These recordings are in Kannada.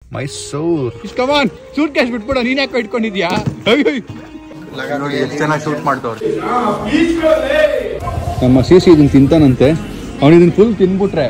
ಮೈಸೂರ್ ಕಮಾನ್ ಸೂಟ್ ಕ್ಯಾಶ್ ಬಿಟ್ಬಿಡು ನೀನ್ ಯಾಕೆ ಇಟ್ಕೊಂಡಿದ್ಯಾ ನೋಡಿ ಎಷ್ಟು ಚೆನ್ನಾಗಿ ಶೂಟ್ ಮಾಡ್ತವ್ರೆ ನಮ್ಮ ಸಿ ಸಿ ಇದನ್ನ ತಿಂತಾನಂತೆ ಅವ್ನು ಇದನ್ನ ಫುಲ್ ತಿನ್ಬಿಟ್ರೆ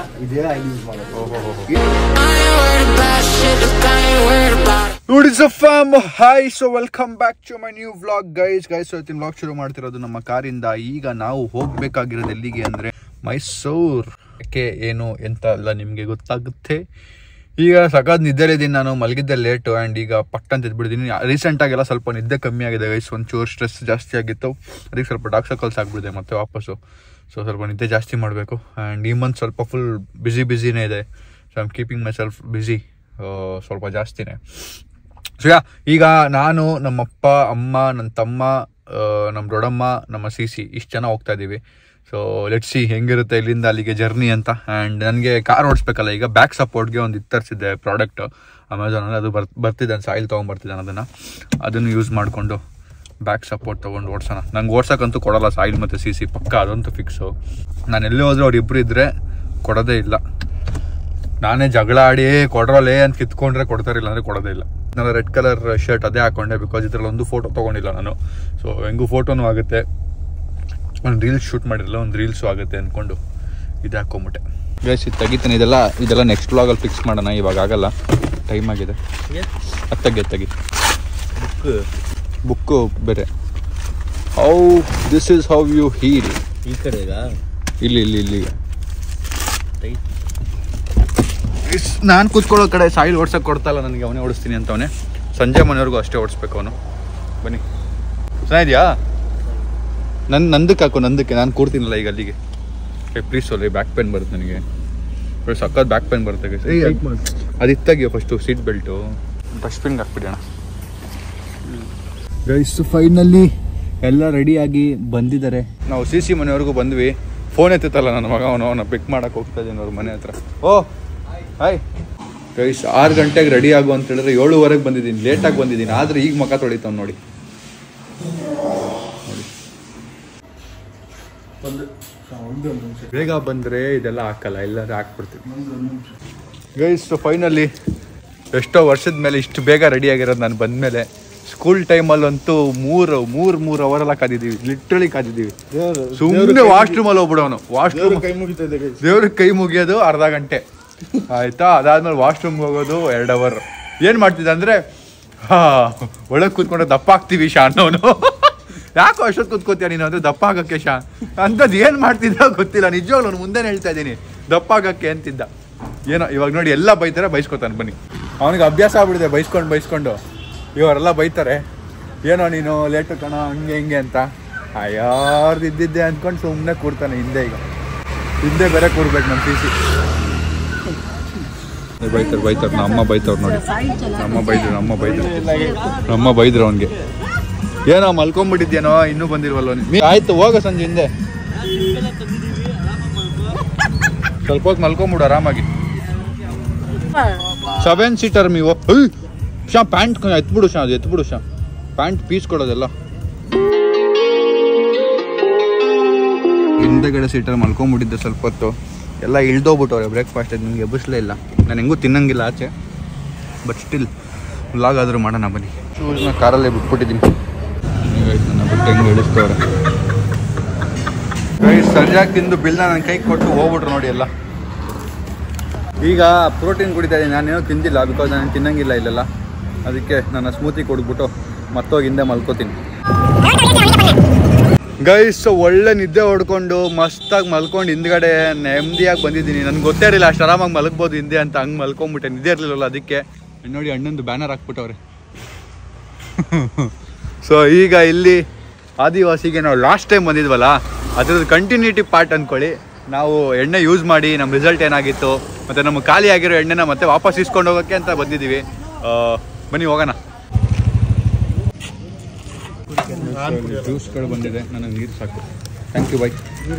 ನೋಡಿ so fam hi so welcome back to my new vlog guys guys ಇವತ್ತಿನ ವ್ಲಾಗ್ ಶುರು ಮಾಡ್ತಿರೋದು ನಮ್ಮ ಕಾರಿಂದ ಈಗ ನಾವು ಹೋಗ್ಬೇಕಾಗಿರೋದು ಎಲ್ಲಿಗೆ ಅಂದ್ರೆ ಮೈಸೂರ್ ಯಾಕೆ ಏನು ಎಂತ ಎಲ್ಲ ನಿಮಗೆ ಗೊತ್ತಾಗುತ್ತೆ ಈಗ ಸಖತ್ ನಿದ್ದೆಲಿದ್ದೀನಿ ನಾನು ಮಲಗಿದ್ದೆ ಲೇಟು ಆ್ಯಂಡ್ ಈಗ ಪಟ್ ಅಂತ ಎದ್ಬಿಟ್ಟಿದ್ದೀನಿ ರೀಸೆಂಟಾಗೆಲ್ಲ ಸ್ವಲ್ಪ ನಿದ್ದೆ ಕಮ್ಮಿ ಆಗಿದೆ ಗೈಸ್ ಒಂಚೂರು ಸ್ಟ್ರೆಸ್ ಜಾಸ್ತಿ ಆಗಿತ್ತು ಅದಕ್ಕೆ ಸ್ವಲ್ಪ ಡಾಕ್ ಸರ್ಕಲ್ಸ್ ಆಗಿಬಿಡಿದೆ ಮತ್ತೆ ವಾಪಸ್ಸು ಸೊ ಸ್ವಲ್ಪ ನಿದ್ದೆ ಜಾಸ್ತಿ ಮಾಡಬೇಕು ಆ್ಯಂಡ್ ಈ ಮಂತ್ ಸ್ವಲ್ಪ ಫುಲ್ ಬ್ಯುಸಿ ಬ್ಯುಸಿನೇ ಇದೆ so I'm keeping myself busy ಸ್ವಲ್ಪ ಜಾಸ್ತಿನೇ ಸೊ ಯಾ ಈಗ ನಾನು ನಮ್ಮಪ್ಪ ಅಮ್ಮ ನನ್ನ ತಮ್ಮ ಆ, ನಮ್ಮ ದೊಡ್ಡಮ್ಮ ನಮ್ಮ ಸಿ ಸಿ ಇಷ್ಟು ಜನ ಹೋಗ್ತಾ ಇದ್ದೀವಿ ಸೊ ಲೆಟ್ ಸಿ ಹೆಂಗಿರುತ್ತೆ ಇಲ್ಲಿಂದ ಅಲ್ಲಿಗೆ ಜರ್ನಿ ಅಂತ ಆ್ಯಂಡ್ ನನಗೆ ಕಾರ್ ಓಡಿಸ್ಬೇಕಲ್ಲ ಈಗ ಬ್ಯಾಕ್ ಸಪೋರ್ಟ್ಗೆ ಒಂದು ಇದು ತರಿಸಿದ್ದೆ ಪ್ರಾಡಕ್ಟ್ ಅಮೆಝಾನಲ್ಲಿ ಅದು ಬರ್ ಬರ್ತಿದ್ದಾನೆ ಸಾಯಿಲ್ ತೊಗೊಂಬರ್ತಿದ್ದಾನೆ ಅದನ್ನು ಅದನ್ನು ಯೂಸ್ ಮಾಡಿಕೊಂಡು ಬ್ಯಾಕ್ ಸಪೋರ್ಟ್ ತೊಗೊಂಡು ಓಡಿಸೋಣ ನಂಗೆ ಓಡ್ಸೋಕ್ಕಂತೂ ಕೊಡಲ್ಲ ಸಾಯಿಲ್ ಮತ್ತು ಸಿ ಸಿ ಪಕ್ಕ ಅದಂತೂ ಫಿಕ್ಸು ನಾನು ಎಲ್ಲೇ ಹೋದ್ರೆ ಅವ್ರು ಇಬ್ಬರು ಇದ್ದರೆ ಕೊಡೋದೇ ಇಲ್ಲ ನಾನೇ ಜಗಳ ಆಡಿ ಕೊಡ್ರಲ್ಲೇ ಅಂತ ಕಿತ್ಕೊಂಡ್ರೆ ಕೊಡ್ತಾರಿಲ್ಲ ಅಂದರೆ ಕೊಡೋದೇ ಇಲ್ಲ ನಾನು ರೆಡ್ ಕಲರ್ ಶರ್ಟ್ ಅದೇ ಹಾಕೊಂಡೆ ಬಿಕಾಸ್ ಇದ್ರಲ್ಲಿ ಒಂದು ಫೋಟೋ ತೊಗೊಂಡಿಲ್ಲ ನಾನು ಸೊ ಹೆಂಗೂ ಫೋಟೋನು ಆಗುತ್ತೆ ಒಂದು ರೀಲ್ಸ್ ಶೂಟ್ ಮಾಡಿರಲ್ಲ ಒಂದು ರೀಲ್ಸು ಆಗುತ್ತೆ ಅಂದ್ಕೊಂಡು ಇದು ಹಾಕೊಂಬಿಟ್ಟೆ ಗೈಸ್ ಇದು ತೆಗಿತಾನೆ ಇದೆಲ್ಲ ಇದೆಲ್ಲ ನೆಕ್ಸ್ಟ್ ವ್ಲಾಗಲ್ಲಿ ಫಿಕ್ಸ್ ಮಾಡೋಣ ಇವಾಗ ಆಗಲ್ಲ ಟೈಮ್ ಆಗಿದೆ ಅದು ತೆಗಿ ಅದ್ ತೆಗಿ ಬುಕ್ಕು ಬೇರೆ how this is how you heal ಈ ಕಡೆಗಾ ಇಲ್ಲಿ ಇಲ್ಲಿ ಇಲ್ಲಿ ನಾನು ಕೂತ್ಕೊಳ್ಳೋ ಕಡೆ ಸಾಯಿಲ್ ಓಡ್ಸಕ್ಕೆ ಕೊಡ್ತಾಯಿಲ್ಲ ನನಗೆ ಅವನೇ ಓಡಿಸ್ತೀನಿ ಅಂತ ಅವನೇ ಸಂಜೆ ಮನೆಯವ್ರಿಗೂ ಅಷ್ಟೇ ಓಡಿಸ್ಬೇಕು ಅವನು ಬನ್ನಿ ಚೆನ್ನಾಗಿದ್ಯಾ ನನ್ನ ನಂದಕ್ಕೆ ಹಾಕು ನಂದಕ್ಕೆ ನಾನು ಕೂರ್ತೀನಲ್ಲ ಈಗ ಅಲ್ಲಿಗೆ ಏ ಪ್ಲೀಸ್ ಸೊಲ್ಲಿ ಬ್ಯಾಕ್ ಪೇನ್ ಬರುತ್ತೆ ನನಗೆ ಬರೀ ಸಖತ್ ಬ್ಯಾಕ್ ಪೇನ್ ಬರುತ್ತೆ guys. ಅದು ಇತ್ತಾಗಿಯೋ ಫಸ್ಟು ಸೀಟ್ ಬೆಲ್ಟು ಡಸ್ಟ್ಬಿನ್ಗೆ ಹಾಕ್ಬಿಡೋಣ ಗೈಸ್ ಫೈನಲಿ ಎಲ್ಲ ರೆಡಿಯಾಗಿ ಬಂದಿದ್ದಾರೆ ನಾವು ಸಿ ಸಿ ಮನೆವರೆಗೂ ಬಂದ್ವಿ ಫೋನ್ ಎತ್ತಲ್ಲ ನನ್ನ ಮಗ ಅವನು ಅವನ ಪಿಕ್ ಮಾಡಕ್ಕೆ ಹೋಗ್ತಾ ಇದ್ದೀನಿ ಅವ್ರ ಮನೆ ಹತ್ರ ಓ ಹಾಯ್ ಗೈಸ್ ಆರು ಗಂಟೆಗೆ ರೆಡಿ ಆಗು ಅಂತ ಹೇಳಿದ್ರೆ ಏಳುವರೆಗೆ ಬಂದಿದ್ದೀನಿ ಲೇಟಾಗಿ ಬಂದಿದ್ದೀನಿ ಆದರೆ ಈಗ ಮಕ ತೊಳಿತಾವ್ ನೋಡಿ ಬೇಗ ಬಂದರೆ ಇದೆಲ್ಲ ಹಾಕಲ್ಲ ಎಲ್ಲರೂ ಹಾಕ್ಬಿಡ್ತೀವಿ ಗೈಸ್ ಫೈನಲಿ ಎಷ್ಟೋ ವರ್ಷದ ಮೇಲೆ ಇಷ್ಟು ಬೇಗ ರೆಡಿ ಆಗಿರೋದು ನಾನು ಬಂದಮೇಲೆ ಸ್ಕೂಲ್ ಟೈಮಲ್ಲಂತೂ ಮೂರು ಮೂರು ಮೂರು ಅವರೆಲ್ಲ ಕಾದಿದ್ದೀವಿ ಲಿಟ್ರಲಿ ಕಾದಿದ್ದೀವಿ ಸುಮ್ಮನೆ ವಾಶ್ರೂಮಲ್ಲಿ ಹೋಗ್ಬಿಡೋನು ವಾಶ್ರೂಮ್ ಕೈ ಮುಗಿತದೆ ದೇವ್ರಿಗೆ ಕೈ ಮುಗಿಯೋದು ಅರ್ಧ ಗಂಟೆ ಆಯ್ತಾ ಅದಾದ್ಮೇಲೆ ವಾಶ್ರೂಮ್ಗೆ ಹೋಗೋದು ಎರಡು ಅವರ್ ಏನು ಮಾಡ್ತಿದ್ದೆ ಅಂದರೆ ಹಾ ಒಳಗೆ ಕೂತ್ಕೊಂಡು ದಪ್ಪ ಆಗ್ತೀವಿ ಶಾ ಅನ್ನೋನು ಯಾಕೋ ಅಷ್ಟೊತ್ತು ಕೂತ್ಕೋತೀಯ ನೀನು ಅಂದರೆ ದಪ್ಪ ಆಗಕ್ಕೆ ಶಾ ಅಂಥದ್ದು ಏನು ಮಾಡ್ತಿದ್ದ ಗೊತ್ತಿಲ್ಲ ನಿಜವಾಗ್ಲೂ ಅವ್ನು ಮುಂದೆ ಹೇಳ್ತಾ ಇದ್ದೀನಿ ದಪ್ಪ ಆಗಕ್ಕೆ ಅಂತಿದ್ದ ಏನೋ ಇವಾಗ ನೋಡಿ ಎಲ್ಲ ಬೈತಾರೆ ಬೈಸ್ಕೊತಾನೆ ಬನ್ನಿ ಅವನಿಗೆ ಅಭ್ಯಾಸ ಆಗ್ಬಿಡಿದೆ ಬೈಸ್ಕೊಂಡು ಬೈಸ್ಕೊಂಡು ಇವರೆಲ್ಲ ಬೈತಾರೆ ಏನೋ ನೀನು ಲೇಟು ಕಣ ಹಂಗೆ ಹಿಂಗೆ ಅಂತ ಅಯ್ಯಾರ್ದು ಇದ್ದಿದ್ದೆ ಅಂದ್ಕೊಂಡು ಸುಮ್ಮನೆ ಕೂರ್ತಾನೆ ಹಿಂದೆ ಈಗ ಹಿಂದೆ ಬೇರೆ ಕೂರ್ಬೇಕು ನಮ್ಮ ಸಿ ಸಿ ಬೈತಾರೆ ಬೈತಾರೆ ನಮ್ಮ ಅಮ್ಮ ಬೈತವ್ರು ನೋಡಿ ನಮ್ಮ ಬೈದ್ರು ನಮ್ಮ ಬೈದ್ರು ನಮ್ಮ ಬೈದ್ರು ಅವನಿಗೆ ಏನೋ ಮಲ್ಕೊಂಡ್ಬಿಟ್ಟಿದ್ಯೇನೋ ಇನ್ನೂ ಬಂದಿಲ್ವಲ್ಲ ನೀ ಆಯ್ತು ಹೋಗ ಸಂಜೆ ಹಿಂದೆ ಸ್ವಲ್ಪ ಹೊತ್ತು ಮಲ್ಕೊಂಬಿಡು ಆರಾಮಾಗಿ ಸೆವೆನ್ ಸೀಟರ್ ನೀವು ಏಯ್, ಶಾ ಪ್ಯಾಂಟ್ ಎತ್ಬಿಡು ಶಾ ಅದು ಎತ್ಬಿಡು ಶಾ ಪ್ಯಾಂಟ್ ಪೀಸ್ ಕೊಡೋದೆಲ್ಲ ಹಿಂದೆಗಡೆ ಸೀಟರ್ ಮಲ್ಕೊಂಬಿಟ್ಟಿದ್ದೆ ಸ್ವಲ್ಪ ಹೊತ್ತು ಎಲ್ಲ ಇಳ್ದೋಗ್ಬಿಟ್ಟವ್ರೆ ಬ್ರೇಕ್ಫಾಸ್ಟ್ ನನಗೆ ಎಬ್ಬಿಸ್ಲೇ ಇಲ್ಲ ನಾನು ಹೆಂಗೂ ತಿನ್ನಂಗಿಲ್ಲ ಆಚೆ ಬಟ್ ಸ್ಟಿಲ್ ವ್ಲಾಗ್ ಆದರೂ ಮಾಡೋಣ ಬನ್ನಿ ಶೂಸ್ನ ಕಾರಲ್ಲೇ ಬಿಟ್ಬಿಟ್ಟಿದ್ದೀನಿ ನೀವಾಯ್ತು ನನ್ನ ಬಿಟ್ಟು ಹೆಂಗೆ ಇಳಿಸ್ತವ್ರೆ ಗೈಸ್ ಸರಿಯಾಗಿ ತಿಂದು ಬಿಲ್ನ ನನ್ನ ಕೈಗೆ ಕೊಟ್ಟು ಹೋಗ್ಬಿಟ್ರು ನೋಡಿ ಎಲ್ಲ ಈಗ ಪ್ರೋಟೀನ್ ಕುಡಿತಾ ಇದ್ದೀನಿ ನಾನೇನೋ ತಿಂದಿಲ್ಲ ಬಿಕಾಸ್ ನಾನು ತಿನ್ನಂಗಿಲ್ಲ ಇಲ್ಲೆಲ್ಲ ಅದಕ್ಕೆ ನನ್ನ ಸ್ಮೂತಿ ಕೊಡ್ಬಿಟ್ಟು ಮತ್ತೋಗಿ ಹಿಂದೆ ಮಲ್ಕೋತೀನಿ ಗೈಸ್ ಒಳ್ಳೆ ನಿದ್ದೆ ಹೊಡ್ಕೊಂಡು ಮಸ್ತಾಗಿ ಮಲ್ಕೊಂಡು ಹಿಂದ್ಗಡೆ ನೆಮ್ಮದಿಯಾಗಿ ಬಂದಿದ್ದೀನಿ ನನ್ಗೆ ಗೊತ್ತೇ ಇರಲಿಲ್ಲ ಅಷ್ಟು ಆರಾಮಾಗಿ ಮಲಗ್ಬೋದು ಹಿಂದೆ ಅಂತ ಹಂಗೆ ಮಲ್ಕೊಂಬಿಟ್ಟೆ ನಿದ್ದೆ ಇರಲಿಲ್ಲಲ್ಲ ಅದಕ್ಕೆ ನೋಡಿ ಅಣ್ಣಂದು ಬ್ಯಾನರ್ ಹಾಕ್ಬಿಟ್ಟವ್ರೆ ಸೊ ಈಗ ಇಲ್ಲಿ ಆದಿವಾಸಿಗೆ ನಾವು ಲಾಸ್ಟ್ ಟೈಮ್ ಬಂದಿದ್ವಲ್ಲ ಅದ್ರದ್ದು ಕಂಟಿನ್ಯೂಟಿ ಪಾರ್ಟ್ ಅಂದ್ಕೊಳ್ಳಿ ನಾವು ಎಣ್ಣೆ ಯೂಸ್ ಮಾಡಿ ನಮ್ಮ ರಿಸಲ್ಟ್ ಏನಾಗಿತ್ತು ಮತ್ತು ನಮ್ಮ ಖಾಲಿ ಆಗಿರೋ ಎಣ್ಣೆನ ಮತ್ತೆ ವಾಪಸ್ ಇಸ್ಕೊಂಡು ಹೋಗೋಕ್ಕೆ ಅಂತ ಬಂದಿದ್ದೀವಿ ಆ, ಬನ್ನಿ ಹೋಗೋಣ ಜ್ಯೂಸ್ಗಳು ಬಂದಿದೆ ನನಗೆ ನೀರು ಸಾಕು ಥ್ಯಾಂಕ್ ಯು ಬೈ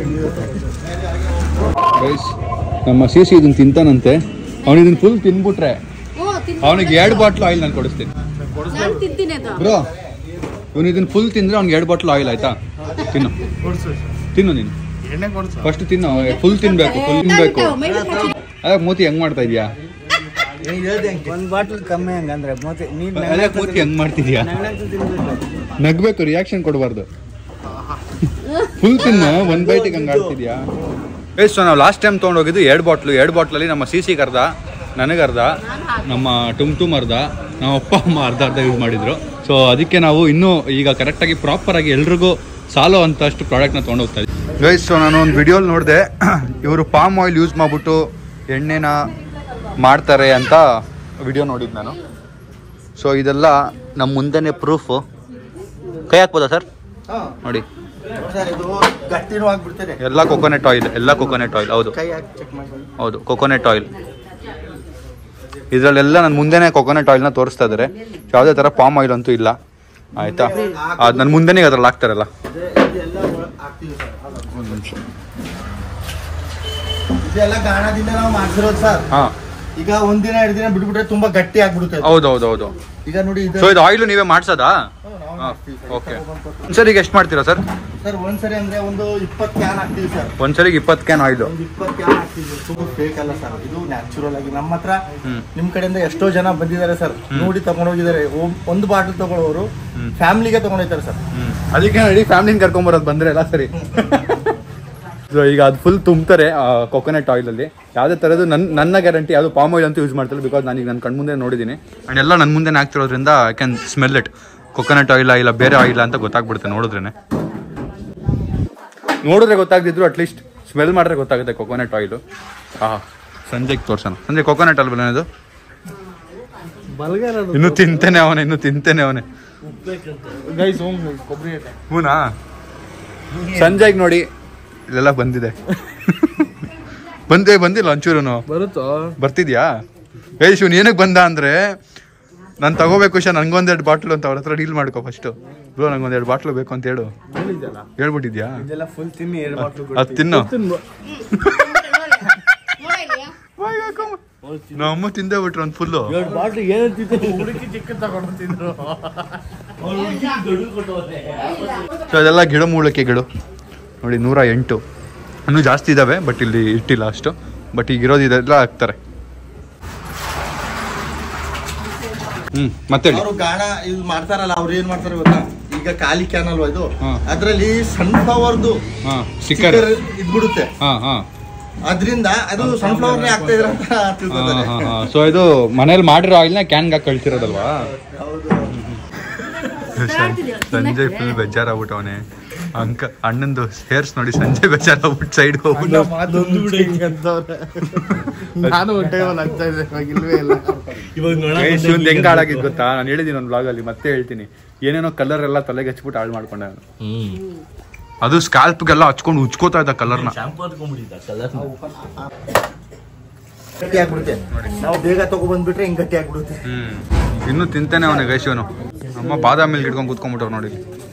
ಗೈಸ್ ನಮ್ಮ ಸಿ ಸಿ ಇದನ್ನು ತಿಂತಾನಂತೆ ಅವನು ಇದನ್ನು ಫುಲ್ ತಿನ್ಬಿಟ್ರೆ ಅವನಿಗೆ ಎರಡು ಬಾಟ್ಲು ಆಯಿಲ್ ನಾನು ಕೊಡಿಸ್ತೀನಿ ನಾನು ತಿಂತೀನಿ ಅದು ಬ್ರೋ ಇವನು ಇದನ್ನ ಫುಲ್ ತಿಂದ್ರೆ ಅವ್ನಿಗೆ ಎರಡು ಬಾಟ್ಲು ಆಯಿಲ್ ಆಯ್ತಾ ತಿನ್ನು ತಿನ್ನು ನೀನು ಎಣ್ಣೆ ಕೊಡ್ಸು ಫಸ್ಟ್ ತಿನ್ನು ಫುಲ್ ತಿನ್ಬೇಕು ಫುಲ್ ತಿನ್ಬೇಕು ಮೈದಾ ಹಾಕಿ ಅದೇ ಮೂತಿ ಹೆಂಗ್ ಮಾಡ್ತಾ ಇದೀಯಾ ಒಂದ್ ಬಾಟ್ಲ್ ಕಮ್ಮಿ ಹಂಗಂದ್ರೆ ಮೂತಿ ನೀನ್ ಮೂತಿ ಹೆಂಗ್ ಮಾಡ್ತಿದ್ಯಾ ತಿನ್ಬೇಕು ನಗ್ಬೇಕು ರಿಯಾಕ್ಷನ್ ಕೊಡಬಾರ್ದು ಫುಲ್ ತಿನ್ನು ಒಂದ್ ಬೈಟಿಗೆ ಹಂಗ ಆಡ್ತಿದ್ಯಾ ಏ ಸೊ ನಾವು ಲಾಸ್ಟ್ ಟೈಮ್ ತೊಗೊಂಡೋಗಿದ್ದು ಎರಡು ಬಾಟ್ಲು ಎರಡು ಬಾಟ್ಲಲ್ಲಿ ನಮ್ಮ ಸಿ ಸಿಗೆ ಅರ್ಧ ನನಗೆ ಅರ್ಧ ನಮ್ಮ ಟುಮ್ ಟುಮ್ ಅರ್ಧ ನಮ್ಮ ಅಪ್ಪ ಅಮ್ಮ ಅರ್ಧ ಅರ್ಧ ಯೂಸ್ ಮಾಡಿದ್ರು ಸೊ ಅದಕ್ಕೆ ನಾವು ಇನ್ನೂ ಈಗ ಕರೆಕ್ಟಾಗಿ ಪ್ರಾಪರಾಗಿ ಎಲ್ರಿಗೂ ಸಾಲೋ ಅಂತಷ್ಟು ಪ್ರಾಡಕ್ಟ್ನ ತೊಗೊಂಡೋಗ್ತಾ ಇದ್ದೀವಿ ಗೈಸ್ ಸೊ ನಾನು ಒಂದು ವಿಡಿಯೋಲಿ ನೋಡಿದೆ ಇವರು ಪಾಮ್ ಆಯಿಲ್ ಯೂಸ್ ಮಾಡಿಬಿಟ್ಟು ಎಣ್ಣೆನ ಮಾಡ್ತಾರೆ ಅಂತ ವಿಡಿಯೋ ನೋಡಿದ್ದು ನಾನು ಸೊ ಇದೆಲ್ಲ ನಮ್ಮ ಮುಂದೆನೇ ಪ್ರೂಫು ಕೈ ಹಾಕ್ಬೋದಾ ಸರ್ ನೋಡಿ ಸರ್ ಇದು ಗಟ್ಟಿನೂ ಆಗ್ಬಿಡ್ತದೆ ಎಲ್ಲ ಕೊಕೊನೆಟ್ ಆಯಿಲ್ ಎಲ್ಲ ಕೊಕೊನೆಟ್ ಆಯಿಲ್ ಹೌದು ಕೈ ಹಾಕಿ ಚೆಕ್ ಮಾಡಿ ಹೌದು ಕೊಕೊನೆಟ್ ಆಯಿಲ್ ಇದರಲ್ಲೆಲ್ಲ ನನ್ನ ಮುಂದೆನೇ ಕೊಕೊನೆಟ್ ಆಯಿಲ್ನ ತೋರಿಸ್ತಾ ಇದ್ದಾರೆ ಯಾವುದೇ ಥರ ಪಾಮ್ ಆಯಿಲ್ ಅಂತೂ ಇಲ್ಲ ಆಯ್ತಾ ಅದು ನನ್ನ ಮುಂದೆನೇ ಅದ್ರಲ್ಲಿ ಹಾಕ್ತಾರಲ್ಲ ಇದೆಲ್ಲ ಹಾಕ್ತೀವಿ ಸರ್ ಒಂದು ನಿಮಿಷ ಇದೆಲ್ಲ ಗಾಣದಿಂದ ನಾವು ಮಾಡ್ಸಿರೋದು ಸರ್ ಹಾಂ ಈಗ ಒಂದಿನ ಎರಡು ದಿನ ಬಿಟ್ಬಿಟ್ರೆ ತುಂಬಾ ಗಟ್ಟಿ ಆಗ್ಬಿಡುತ್ತೆ ಅದು. ಹೌದು ಹೌದು ಹೌದು ಈಗ ನೋಡಿ ಇದು ಸೊ ಇದು ಆಯಿಲ್ ನೀವೇ ಮಾಡ್ಸೋದಾ ಹ್ಮ್, ನಾವು ಹಾಂ ಮಾಡ್ತೀವಿ ಸರ್. ಓಕೆ ಸರ್ ಈಗ ಎಷ್ಟು ಮಾಡ್ತೀರಾ ಸರ್ ಸರ್ ಒಂದ್ಸರಿ ಅಂದ್ರೆ ಒಂದು ಇಪ್ಪತ್ತು ಕ್ಯಾನ್ ಹಾಕ್ತೀವಿ ಸರ್ ಒಂದ್ಸರಿಗೆ ಇಪ್ಪತ್ತು ಕ್ಯಾನ್ ಆಯಿಲು ಒಂದು ಇಪ್ಪತ್ತು ಕ್ಯಾನ್ ಹಾಕ್ತೀವಿ ತುಂಬ ಫೇಕ್ ಅಲ್ಲ ಸರ್ ಇದು ನ್ಯಾಚುರಲ್ ಆಗಿ ನಮ್ಮ ಹತ್ರ ಹ್ಮ್. ನಿಮ್ ಕಡೆಯಿಂದ ಎಷ್ಟೋ ಜನ ಬಂದಿದ್ದಾರೆ ಸರ್ ನೋಡಿ ತಗೊಂಡೋಗಿದ್ದಾರೆ ಒಂದು ಬಾಟಲ್ ತಗೊಳ್ಳೋರು ಫ್ಯಾಮಿಲಿಗೆ ತಗೊಂಡೋಗ್ತಾರೆ ಸರ್ ಅದಕ್ಕೆ ನೋಡಿ ಫ್ಯಾಮಿಲಿನ ಕರ್ಕೊಂಬರೋದು ಬಂದ್ರೆ ಎಲ್ಲ ಸರಿ ಸೊ ಈಗ ಅದು ಫುಲ್ ತುಂಬ್ತಾರೆ ಕೊಕೊನೆಟ್ ಆಯಿಲಲ್ಲಿ ಯಾವುದೇ ಥರದ್ದು ನನ್ನ ನನ್ನ ಗ್ಯಾರಂಟಿ ಯಾವುದು ಪಾಮ್ ಆಯಿಲ್ ಅಂತ ಯೂಸ್ ಮಾಡ್ತಾರೆ ಬಿಕಾಸ್ ನಾನು ಈಗ ನನ್ನ ಕಣ್ಮುಂದೆ ನೋಡಿದ್ದೀನಿ ಆ್ಯಂಡ್ ಎಲ್ಲ ನನ್ನ ಮುಂದೆ ಹಾಕ್ತಿರೋದ್ರಿಂದ I can smell it coconut oil ಇಲ್ಲ ಬೇರೆ ಆಯಿಲ್ ಅಂತ ಗೊತ್ತಾಗ್ಬಿಡುತ್ತೆ ನೋಡಿದ್ರೇನೆ ನೋಡಿದ್ರೆ ಗೊತ್ತಾಗ್ದಿದ್ರು ಅಟ್ಲೀಸ್ಟ್ ಸ್ಮೆಲ್ ಮಾಡಿದ್ರೆ ಗೊತ್ತಾಗುತ್ತೆ ಕೊಕೊನೆಟ್ ಆಯಿಲು ಹಾಂ ಸಂಜೆಗೆ ತೋರ್ಸೋಣ ಸಂಜೆ ಕೊಕೊನೆಟ್ ಅಲ್ವಲ್ಲ ಇದು ಇನ್ನು ತಿಂತೇನೆ ಅವನೇ ಇನ್ನು ತಿಂತೇನೆ ಅವನೇ ಗೈಸ್ ಕೊಬ್ಬರಿ ಹೂನಾ ಸಂಜೆಗೆ ನೋಡಿ ಇಲ್ಲೆಲ್ಲ ಬಂದಿದೆ ಬಂದೇ ಬಂದಿಲ್ಲ ಒಂಚೂರು ಬರುತ್ತೋ ಬರ್ತಿದ್ಯಾ ಏಯ್ ಶಿವನ್ ಏನಕ್ಕೆ ಬಂದ ಅಂದ್ರೆ ನಾನು ತಗೋಬೇಕು ಶಾ ನಂಗೊಂದೆರಡು ಬಾಟ್ಲು ಅಂತ ಅವ್ರ ಹತ್ರ ಡೀಲ್ ಮಾಡ್ಕೋ ಫಸ್ಟು ಬ್ರೋ ನಂಗೊಂದೆರಡು ಬಾಟ್ಲು ಬೇಕು ಅಂತ ಹೇಳು ಹೇಳ್ಬಿಟ್ಟಿದ್ಯಾ ಇದೆಲ್ಲ ಫುಲ್ ತಿನ್ನಿ ಎರಡು ಬಾಟ್ಲು ಅದು ತಿನ್ನು ನಮ್ಮ ಅಮ್ಮ ತಿಂದೇ ಬಿಟ್ರು ಒಂದು ಫುಲ್ಲು ಎರಡು ಬಾಟ್ಲು ಏನು ತಿಂತಾರೆ ಹುಡುಕಿ ಚಿಕ್ಕ ತಗೊಂಡು ತಿಂದ್ರು ಸೊ ಅದೆಲ್ಲ ಗಿಡ ಮೂಳಕೆಗಳು ನೋಡಿ ನೂರ ಎಂಟು ಇನ್ನೂ ಜಾಸ್ತಿ ಇದಾವೆ ಬಟ್ ಇಲ್ಲಿ ಇಟ್ಟಿಲ್ಲ ಅಷ್ಟು ಬಟ್ ಈಗ ಇರೋದು ಇದೆಲ್ಲ ಹಾಕ್ತಾರೆ ಹ್ಮ್ ಮತ್ತೆ ಹೇಳಿ ಅವರು ಗಾಣ ಇದು ಮಾಡ್ತಾರಲ್ಲ ಅವ್ರು ಏನ್ ಮಾಡ್ತಾರೆ ಗೊತ್ತಾ ಈಗ ಖಾಲಿ ಕ್ಯಾನ್ ಅಲ್ವಾ ಇದು ಹಾ. ಅದ್ರಲ್ಲಿ ಸನ್ಫ್ಲವರ್ದು ಹಾ ಸ್ಟಿಕ್ಕರ್ ಇದ್ಬಿಡುತ್ತೆ ಹಾ ಹಾ ಅದ್ರಿಂದ ಅದು ಸನ್ಫ್ಲವರ್ನೇ ಆಗ್ತಾ ಇದ್ರ ಅಂತ ತಿಳ್ಕೊತಾರೆ ಸೊ ಇದು ಮನೇಲಿ ಮಾಡಿರೋ ಆಯಿಲ್ನ ಕ್ಯಾನ್ಗೆ ಹಾಕಿ ಕಳ್ಸಿರೋದಲ್ವಾ ಹೌದು ಸಂಜೆ ಫುಲ್ ಬೇಜಾರಾಗ್ಬಿಟ್ಟವನೆ ಅಂಕ ಅಣ್ಣಂದು ಹೇರ್ಸ್ ನೋಡಿ ಸಂಜೆ ಬೇಜಾರಾಗ್ಬಿಟ್ಟು ಸೈಡ್ ಹೋಗ್ಬಿಟ್ಟು ನಾನು ಹೊಟ್ಟೆ ಆಗ್ತಾ ಇದೆ ಇಲ್ವೇ ಇಲ್ಲ ಶಿವಂದ್ ಹೆಂಗ್ ಹಾಳಾಗಿದ್ ಗೊತ್ತಾ ನಾನು ಹೇಳಿದ್ದೀನಿ ಒಂದು ಬ್ಲಾಗ್ ಅಲ್ಲಿ ಮತ್ತೆ ಹೇಳ್ತೀನಿ ಏನೇನೋ ಕಲರ್ ಎಲ್ಲ ತಲೆಗೆ ಹಚ್ಬಿಟ್ಟು ಹಾಳು ಮಾಡ್ಕೊಂಡೆ ನಾನು ಅದು ಸ್ಕ್ಯಾಲ್ಪ್ಗೆಲ್ಲ ಹಚ್ಕೊಂಡು ಉಚ್ಕೋತಾ ಇದ್ದ ಕಲರ್ನ ಗಟ್ಟಿ ಆಗ್ಬಿಡುತ್ತೆ ನಾವು ಬೇಗ ತಗೊಬಂದ್ಬಿಟ್ರೆ ಹಿಂಗ್ ಗಟ್ಟಿ ಆಗ್ಬಿಡುತ್ತೆ ಹ್ಮ್ ಇನ್ನು ತಿಂತಾನೆ ಅವನೇ ಗೈಶವನು ಅಮ್ಮ ಬಾದಾಮಿ ಮೇಲೆ ಹಿಡ್ಕೊಂಡು ಕೂತ್ಕೊಂಡ್ಬಿಟ್ಟವ್ ನೋಡಿ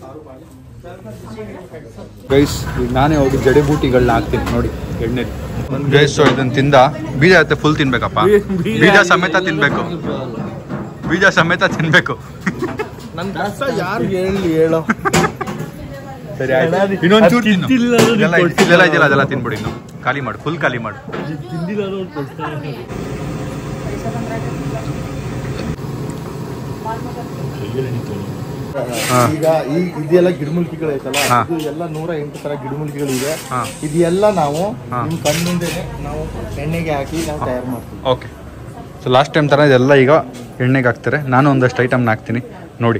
ಗೈಸ್ ಈಗ ನಾನೇ ಹೋಗಿ ಜಡಿ ಬೂಟಿಗಳನ್ನ ಹಾಕ್ತೀನಿ ನೋಡಿ ಎಣ್ಣೆ ಗೈಸ್ ಇದನ್ನ ತಿಂದ ಬೀಜ ಐತೆ ಫುಲ್ ತಿನ್ಬೇಕಪ್ಪ ಬೀಜ ಸಮೇತ ತಿನ್ಬೇಕು ಬೀಜ ಸಮೇತ ತಿನ್ಬೇಕು ನನ್ ಕಷ್ಟ ಯಾರು ಹೇಳಿ ಹೇಳೋ ಸರಿ ಆಯ್ತು ಇನ್ನೊಂಚೂರು ತಿನ್ನು ಇದೆಲ್ಲ ಇದೆಲ್ಲ ಇದೆಯಲ್ಲ ಅದೆಲ್ಲ ತಿನ್ಬಿಡಿ ಇನ್ನು ಖಾಲಿ ಮಾಡು ಫುಲ್ ಖಾಲಿ ಮಾಡು ಹಾ. ಈಗ ಈ ಇದೆಲ್ಲ ಗಿಡಮೂಲಿಕೆಗಳು ಐತಲ್ಲ ಹಾ. ಇದು ಎಲ್ಲ ನೂರ ಎಂಟು ತರ ಗಿಡಮೂಲಿಕೆಗಳು ಇದೆ ಹಾ. ಇದೆಲ್ಲ ನಾವು ಹಾ. ನಿಮ್ ಕಣ್ಣಿಂದನೇ ನಾವು ಎಣ್ಣೆಗೆ ಹಾಕಿ ನಾವು ತಯಾರು ಮಾಡ್ತೀವಿ ಓಕೆ ಸೊ ಲಾಸ್ಟ್ ಟೈಮ್ ಥರ ಇದೆಲ್ಲ ಈಗ ಎಣ್ಣೆಗೆ ಹಾಕ್ತಾರೆ ನಾನು ಒಂದಷ್ಟು ಐಟಮ್ನ ಹಾಕ್ತೀನಿ ನೋಡಿ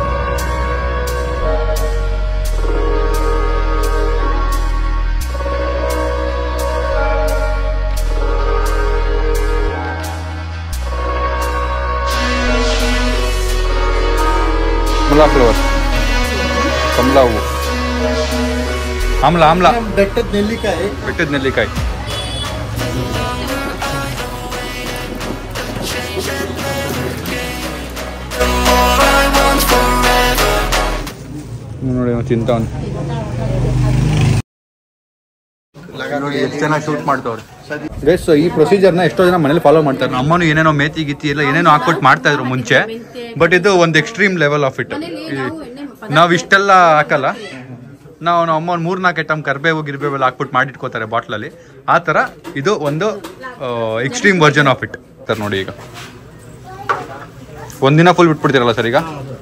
ಕಮಲಾ ಫ್ಲವರ್ ಕಮಲಾ ಹೂವು ಆಮ್ಲ ಆಮ್ಲ ಬೆಟ್ಟದ ನೆಲ್ಲಿಕಾಯಿ ಬೆಟ್ಟದ ನೆಲ್ಲಿಕಾಯಿ ನೋಡಿ ಅವ್ನು ತಿಂತವನು ನೋಡಿ ಎಷ್ಟು ಚೆನ್ನಾಗಿ ಶೂಟ್ ಮಾಡ್ತವ್ರೆ ಗೈಸ್ ಈ ಪ್ರೊಸೀಜರ್ನ ಎಷ್ಟೋ ಜನ ಮನೇಲಿ ಫಾಲೋ ಮಾಡ್ತಾರೆ ನಮ್ಮ ಅಮ್ಮನು ಏನೇನೋ ಮೇತಿ ಗಿತಿ ಎಲ್ಲ ಏನೇನೋ ಹಾಕ್ಬಿಟ್ಟು ಮಾಡ್ತಾ ಇದ್ರು ಮುಂಚೆ ಬಟ್ ಇದು ಒಂದು ಎಕ್ಸ್ಟ್ರೀಮ್ ಲೆವೆಲ್ ಆಫ್ ಇಟ್ ನಾವು ಇಷ್ಟೆಲ್ಲ ಹಾಕಲ್ಲ ನಾವು ನಮ್ಮ ಅಮ್ಮ ಒಂದು ಮೂರ್ನಾಲ್ಕು ಐಟಮ್ ಕರ್ಬೇವು ಗಿರ್ಬೇವೆಲ್ಲ ಹಾಕ್ಬಿಟ್ಟು ಮಾಡಿಟ್ಕೋತಾರೆ ಬಾಟ್ಲಲ್ಲಿ ಆ ಥರ ಇದು ಒಂದು extreme version of it sir ನೋಡಿ ಈಗ ಒಂದಿನ ಫುಲ್ ಬಿಟ್ಬಿಡ್ತೀರಲ್ಲ ಸರ್ ಈಗ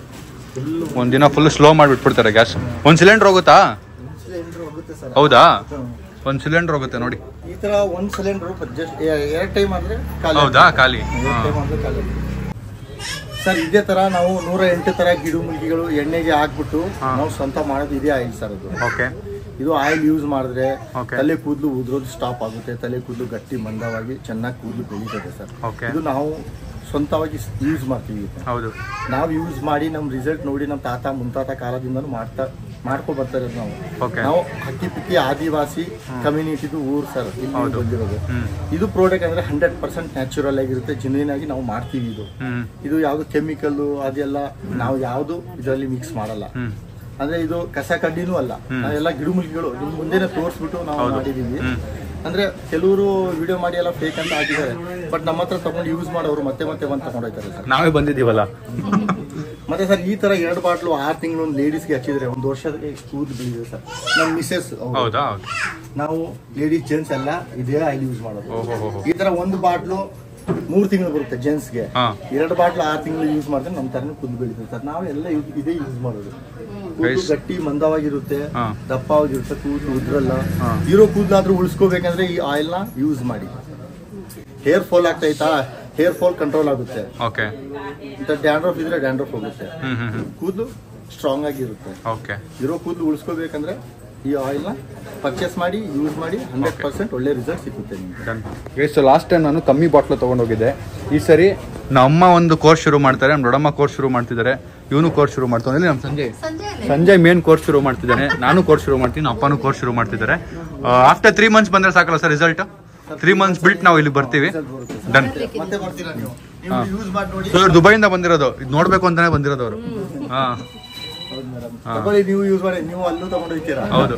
ಒಂದಿನ ಫುಲ್ ಸ್ಲೋ ಮಾಡಿ ಬಿಟ್ಬಿಡ್ತಾರೆ ಗ್ಯಾಸ್ ಒಂದು ಸಿಲಿಂಡರ್ ಹೋಗುತ್ತಾ ಸಿಲಿಂಡರ್ ಹೋಗುತ್ತೆ ಸರ್ ಹೌದಾ ಒಂದು ಸಿಲಿಂಡರ್ ಹೋಗುತ್ತೆ ನೋಡಿ ಈ ತರ ಒಂದ್ ಸಿಲಿಂಡರ್ ಜಸ್ಟ್ ಎರಡು ಟೈಮ್ ಆದ್ರೆ ಖಾಲಿ ಹೌದಾ ಖಾಲಿ ಎರಡು ಟೈಮ್ ಆದ್ರೆ ಖಾಲಿ ಸರ್ ಇದೇ ತರ ನಾವು ನೂರ ಎಂಟು ತರ ಗಿಡಮೂಲಿಕೆಗಳು ಎಣ್ಣೆಗೆ ಹಾಕ್ಬಿಟ್ಟು ಹಾ. ನಾವು ಸ್ವಂತ ಮಾಡೋದು ಇದೇ ಆಯಿಲ್ ಸರ್ ಅದು ಓಕೆ ಇದು ಆಯಿಲ್ ಯೂಸ್ ಮಾಡಿದ್ರೆ Okay. ತಲೆ ಕೂದಲು ಉದ್ರೋದು ಸ್ಟಾಪ್ ಆಗುತ್ತೆ ತಲೆ ಕೂದಲು ಗಟ್ಟಿ ಮಂದವಾಗಿ ಚೆನ್ನಾಗಿ ಕೂದಲು ಬೆಳೀತದೆ ಸರ್ ಓಕೆ ಇದು ನಾವು ಸ್ವಂತವಾಗಿ ಯೂಸ್ ಮಾಡ್ತೀವಿ ಇದನ್ನ. ಹೌದು ನಾವು ಯೂಸ್ ಮಾಡಿ ನಮ್ಮ ರಿಸಲ್ಟ್ ನೋಡಿ ನಮ್ಮ ತಾತ ಮುಂತಾತ ಕಾಲದಿಂದನೂ ಮಾಡ್ತಾ ಮಾಡ್ಕೊ ಬರ್ತಾರೆ ನಾವು Okay. ನಾವು ಹಕ್ಕಿ ಪಿಕ್ಕಿ ಆದಿವಾಸಿ ಕಮ್ಯುನಿಟಿದು ಊರು ಸರ್ ಇಲ್ಲಿ ಹೌದು. ಬಂದಿರೋದು ಹ್ಮ್ ಇದು ಪ್ರಾಡಕ್ಟ್ ಅಂದ್ರೆ ಹಂಡ್ರೆಡ್ ಪರ್ಸೆಂಟ್ ನ್ಯಾಚುರಲ್ ಆಗಿರುತ್ತೆ ಜೆನ್ಯೂನ್ ಆಗಿ ನಾವು ಮಾಡ್ತೀವಿ ಇದು ಹ್ಮ್ ಇದು ಯಾವುದು ಕೆಮಿಕಲ್ ಅದೆಲ್ಲ ನಾವು ಯಾವುದು ಇದರಲ್ಲಿ ಮಿಕ್ಸ್ ಮಾಡಲ್ಲ ಹ್ಮ್ ಅಂದ್ರೆ ಇದು ಕಸ ಕಡ್ಡಿನೂ ಅಲ್ಲ ಹ್ಮ್. ನಾವೆಲ್ಲ ಗಿಡಮೂಲಿಕೆಗಳು ನಿಮ್ ಮುಂದೆನೆ ತೋರಿಸ್ಬಿಟ್ಟು ನಾವು ಹೌದು. ಮಾಡಿದೀವಿ ಹ್ಮ್. ಅಂದ್ರೆ ಕೆಲವರು ವಿಡಿಯೋ ಮಾಡಿ ಎಲ್ಲ ಫೇಕ್ ಅಂತ ಹಾಕಿದ್ದಾರೆ ಬಟ್ ನಮ್ಮ ಹತ್ರ ತಗೊಂಡು ಯೂಸ್ ಮಾಡೋರು ಮತ್ತೆ ಮತ್ತೆ ಬಂದು ತಗೊಂಡೋಗ್ತಾರೆ ಸರ್ ನಾವೇ ಬಂದಿದ್ದೀವಲ್ಲ ಮತ್ತೆ ಸರ್ ಈ ತರ ಎರಡು ಬಾಟ್ಲು ಆರು ತಿಂಗಳು ಒಂದು ಲೇಡೀಸ್ಗೆ ಹಚ್ಚಿದ್ರೆ ಒಂದು ವರ್ಷದ ಕೂದಲು ಬೆಳಿದೆ ಸರ್ ನಮ್ಮ ಮಿಸಸ್ ಹೌದಾ ನಾವು ಲೇಡೀಸ್ ಜೆಂಟ್ಸ್ ಎಲ್ಲ ಇದೇ ಆಯಿಲ್ ಯೂಸ್ ಮಾಡೋದು ಓಹೋ ಹೋ ಹೋ ಈ ತರ ಒಂದು ಬಾಟ್ಲು ಮೂರು ತಿಂಗಳು ಬರುತ್ತೆ ಜೆಂಟ್ಸ್ಗೆ ಹಾ ಎರಡು ಬಾಟ್ಲು ಆರು ತಿಂಗಳು ಯೂಸ್ ಮಾಡಿದ್ರೆ ನಮ್ಮ ತರನೇ ಕೂದಲು ಬೆಳೀತದೆ ಸರ್ ನಾವೆಲ್ಲ ಇದ್- ಇದೇ ಯೂಸ್ ಮಾಡೋದು ಕೂದಲು Guys. ಗಟ್ಟಿ ಮಂದವಾಗಿರುತ್ತೆ ಹಾ. ದಪ್ಪವಾಗಿರುತ್ತೆ ಕೂದಲು ಉದ್ರಲ್ಲ ಹಾ. ಇರೋ ಕೂದಲಾದ್ರೂ ಉಳಿಸ್ಕೋಬೇಕಂದ್ರೆ ಈ ಆಯಿಲ್ ನ ಯೂಸ್ ಮಾಡಿ ಹೇರ್ ಫಾಲ್ ಆಗ್ತೈತಾ ಹೇರ್ ಫಾಲ್ ಕಂಟ್ರೋಲ್ ಆಗುತ್ತೆ ಓಕೆ ಇಂಥ ಡ್ಯಾಂಡ್ರಫ್ ಇದ್ರೆ ಡ್ಯಾಂಡ್ರಫ್ ಹೋಗುತ್ತೆ ಹ್ಮ್ ಹ್ಮ್ ಹ್ಮ್ ಕೂದಲು ಸ್ಟ್ರಾಂಗ್ ಆಗಿರುತ್ತೆ ಓಕೆ ಇರೋ ಕೂದಲು ಉಳಿಸ್ಕೋಬೇಕಂದ್ರೆ ಈ ಆಯಿಲ್ ನ ಪರ್ಚೇಸ್ ಮಾಡಿ ಯೂಸ್ ಮಾಡಿ ಹಂಡ್ರೆಡ್ ಪರ್ಸೆಂಟ್ ಒಳ್ಳೆ ರಿಸಲ್ಟ್ ಸಿಗುತ್ತೆ ನಿಮ್ಗೆ ಸೊ ಲಾಸ್ಟ್ ಟೈಮ್ ನಾನು ಕಮ್ಮಿ ಬಾಟ್ಲು ತೊಗೊಂಡೋಗಿದ್ದೆ ಈ ಸರಿ ನಮ್ಮ ಅಮ್ಮ ಒಂದು ಕೋರ್ಸ್ ಶುರು ಮಾಡ್ತಾರೆ ನಮ್ಮ ದೊಡ್ಡಮ್ಮ ಕೋರ್ಸ್ ಶುರು ಮಾಡ್ತಿದ್ದಾರೆ ಇವನು ಕೋರ್ಸ್ ಶುರು ಮಾಡ್ತಾನೆ ನಮ್ಮ ಸಂಜಯ್ ಸಂಜಯ್ ಮೇನ್ ಕೋರ್ಸ್ ಶುರು ಮಾಡ್ತಿದ್ದಾನೆ ನಾನು ಕೋರ್ಸ್ ಶುರು ಮಾಡ್ತೀನಿ ನಮ್ಮ ಅಪ್ಪನೂ ಕೋರ್ಸ್ ಶುರು ಮಾಡ್ತಿದ್ದಾರೆ ಆಫ್ಟರ್ ತ್ರೀ ಮಂತ್ಸ್ ಬಂದ್ರೆ ಸಾಕಲ್ಲ ಸರ್ ರಿಸಲ್ಟ್ ತ್ರೀ ಮಂತ್ಸ್ ಬಿಟ್ಟು ನಾವು ಇಲ್ಲಿ ಬರ್ತೀವಿ ಡನ್ ಮತ್ತೆ ಬರ್ತೀರಾ ನೀವು ನೀವು ಯೂಸ್ ಮಾಡಿ ನೋಡಿ ಸೊ ಇವ್ರು ದುಬೈಯಿಂದ ಬಂದಿರೋದು ಇದು ನೋಡ್ಬೇಕು ಅಂತಾನೆ ಬಂದಿರೋದು ಅವರು ಹಾ ಹೌದು ಮೇಡಮ್ ತಗೊಳ್ಳಿ ನೀವು ಯೂಸ್ ಮಾಡಿ ನೀವು ಅಲ್ಲೂ ತಗೊಂಡೋಗ್ತೀರಾ ಹೌದು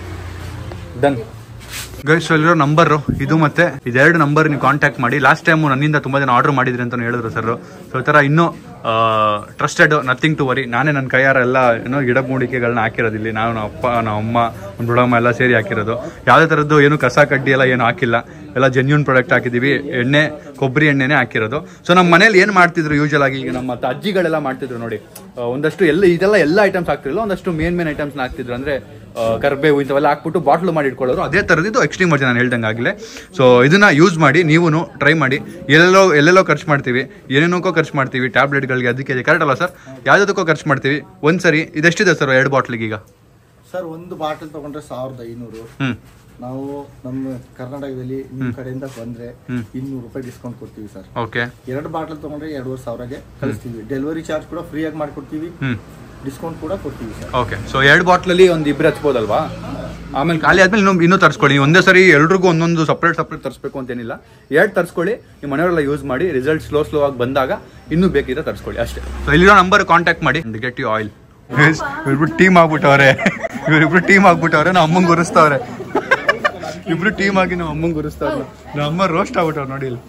ಡನ್ ಗೈಸ್ ಅಲ್ಲಿರೋ ನಂಬರು ಇದು ಮತ್ತೆ ಇದೆರಡು ನಂಬರ್ ನೀವು ಕಾಂಟ್ಯಾಕ್ಟ್ ಮಾಡಿ ಲಾಸ್ಟ್ ಟೈಮು ನನ್ನಿಂದ ತುಂಬಾ ಜನ ಆರ್ಡರ್ ಮಾಡಿದ್ರಿ ಅಂತ ಹೇಳಿದ್ರು ಸರ್ ಸೊ ಈ ಥರ ಇನ್ನೂ ಟ್ರಸ್ಟೆಡ್ ನಥಿಂಗ್ ಟು ವರಿ ನಾನೇ ನನ್ನ ಕೈಯಾರ ಎಲ್ಲ ಏನೋ ಗಿಡ ಮೂಡಿಕೆಗಳನ್ನ ಹಾಕಿರೋದು ಇಲ್ಲಿ ನಾನು ನಮ್ಮ ಅಪ್ಪ ನಮ್ಮ ಅಮ್ಮ ನಮ್ಮ ದೊಡ್ಡಮ್ಮ ಎಲ್ಲ ಸೇರಿ ಹಾಕಿರೋದು ಯಾವುದೇ ಥರದ್ದು ಏನು ಕಸ ಕಡ್ಡಿ ಎಲ್ಲ ಏನು ಹಾಕಿಲ್ಲ ಎಲ್ಲ ಜೆನ್ಯೂನ್ ಪ್ರಾಡಕ್ಟ್ ಹಾಕಿದೀವಿ ಎಣ್ಣೆ ಕೊಬ್ಬರಿ ಎಣ್ಣೆನೇ ಹಾಕಿರೋದು ಸೊ ನಮ್ಮ ಮನೇಲಿ ಏನು ಮಾಡ್ತಿದ್ರು ಯೂಶಲ್ ಆಗಿ ಈಗ ನಮ್ಮ ತ- ಅಜ್ಜಿಗಳೆಲ್ಲ ಮಾಡ್ತಿದ್ರು ನೋಡಿ ಆ, ಒಂದಷ್ಟು ಎಲ್ಲ ಇದೆಲ್ಲ ಎಲ್ಲ ಐಟಮ್ಸ್ ಹಾಕ್ತಿರಲಿಲ್ಲ ಒಂದಷ್ಟು ಮೇನ್ ಮೇನ್ ಐಟಮ್ಸ್ನ ಹಾಕ್ತಿದ್ರು ಅಂದ್ರೆ ಆ, ಕರ್ಬೇವು ಇಂಥವೆಲ್ಲ ಹಾಕ್ಬಿಟ್ಟು ಬಾಟ್ಲು ಮಾಡಿ ಇಟ್ಕೊಳ್ಳೋರು ಅದೇ ಥರದ್ದು ಇದು ಎಕ್ಸ್ಟ್ರೀಮ್ ವರ್ಜನ್ ನಾನು ಹೇಳ್ದಂಗೆ ಆಗಲೇ ಸೊ ಇದನ್ನ ಯೂಸ್ ಮಾಡಿ ನೀವು ಟ್ರೈ ಮಾಡಿ ಎಲ್ಲೆಲ್ಲೋ ಎಲ್ಲೆಲ್ಲೋ ಖರ್ಚು ಮಾಡ್ತೀವಿ ಏನೇನೋಕೋ ಖರ್ಚು ಮಾಡ್ತೀವಿ ಟ್ಯಾಬ್ಲೆಟ್ಗಳಿಗೆ ಅದಕ್ಕೆ ಕರೆಕ್ಟ್ ಅಲ್ಲ ಸರ್ ಯಾವುದಕ್ಕೋ ಖರ್ಚು ಮಾಡ್ತೀವಿ ಒಂದ್ಸರಿ ಇದೆಷ್ಟಿದೆ ಸರ್ ಎರಡು ಬಾಟ್ಲಿಗೆ ಈಗ ಸರ್ ಒಂದು ಬಾಟಲ್ ತಗೊಂಡ್ರೆ ಸಾವಿರದ ಐನೂರು ಹ್ಮ್ ನಾವು ನಮ್ಮ ಕರ್ನಾಟಕದಲ್ಲಿ ನಿಮ್ ಕಡೆಯಿಂದ ಬಂದ್ರೆ ಹ್ಮ್. ಇನ್ನೂರು ರೂಪಾಯಿ ಡಿಸ್ಕೌಂಟ್ ಕೊಡ್ತೀವಿ ಸರ್ ಓಕೆ ಎರಡು ಬಾಟಲ್ ತಗೊಂಡ್ರೆ ಎರಡೂವರೆ ಸಾವಿರಗೆ ಕಳಿಸ್ತೀವಿ ಡೆಲಿವರಿ ಚಾರ್ಜ್ ಕೂಡ ಫ್ರೀ ಆಗಿ ಮಾಡ್ಕೊಡ್ತೀವಿ ಹ್ಮ್ ಡಿಸ್ಕೌಂಟ್ ಕೂಡ ಕೊಡ್ತೀವಿ ಸರ್ ಓಕೆ ಸೊ ಎರಡು ಬಾಟ್ಲಲ್ಲಿ ಒಂದು ಇಬ್ಬರು ಹಚ್ಬೋದಲ್ವಾ ಆಮೇಲೆ ಖಾಲಿ ಆದ್ಮೇಲೆ ಇನ್ನೂ ಇನ್ನೂ ತರಿಸ್ಕೊಳ್ಳಿ ಒಂದೇ ಸರಿ ಎಲ್ರಿಗೂ ಒಂದೊಂದು ಸಪ್ರೇಟ್ ಸಪ್ರೇಟ್ ತರಿಸ್ಬೇಕು ಅಂತೇನಿಲ್ಲ ಎರಡು ತರಿಸ್ಕೊಳ್ಳಿ ನಿಮ್ಮ ಮನೆಯವರೆಲ್ಲ ಯೂಸ್ ಮಾಡಿ ರಿಸಲ್ಟ್ ಸ್ಲೋ ಸ್ಲೋ ಆಗಿ ಬಂದಾಗ ಇನ್ನೂ ಬೇಕಿದ್ರೆ ತರಿಸ್ಕೊಳ್ಳಿ ಅಷ್ಟೇ ಸೊ ಇಲ್ಲಿರೋ ನಂಬರ್ ಕಾಂಟ್ಯಾಕ್ಟ್ ಮಾಡಿ ಗೆಟ್ ಯು ಆಯಿಲ್ ಇವ್ರಿಬ್ರು ಟೀಮ್ ಆಗ್ಬಿಟ್ಟವ್ರೆ ಇವರಿಬ್ರು ಟೀಮ್ ಆಗ್ಬಿಟ್ಟವ್ರೆ ನಮ್ಮ ಅಮ್ಮಂಗೆ ಉರಿಸ್ತವ್ರೆ ಇಬ್ರು ಟೀಮ್ ಆಗಿ ನಮ್ಮ ಅಮ್ಮಂಗೆ ಉರಿಸ್ತವ್ರೆ ನಮ್ಮ ಅಮ್ಮ ರೋಸ್ಟ್ ಆಗ್ಬಿಟ್ಟವ್ರೆ ನೋಡಿ ಇಲ್ಲಿ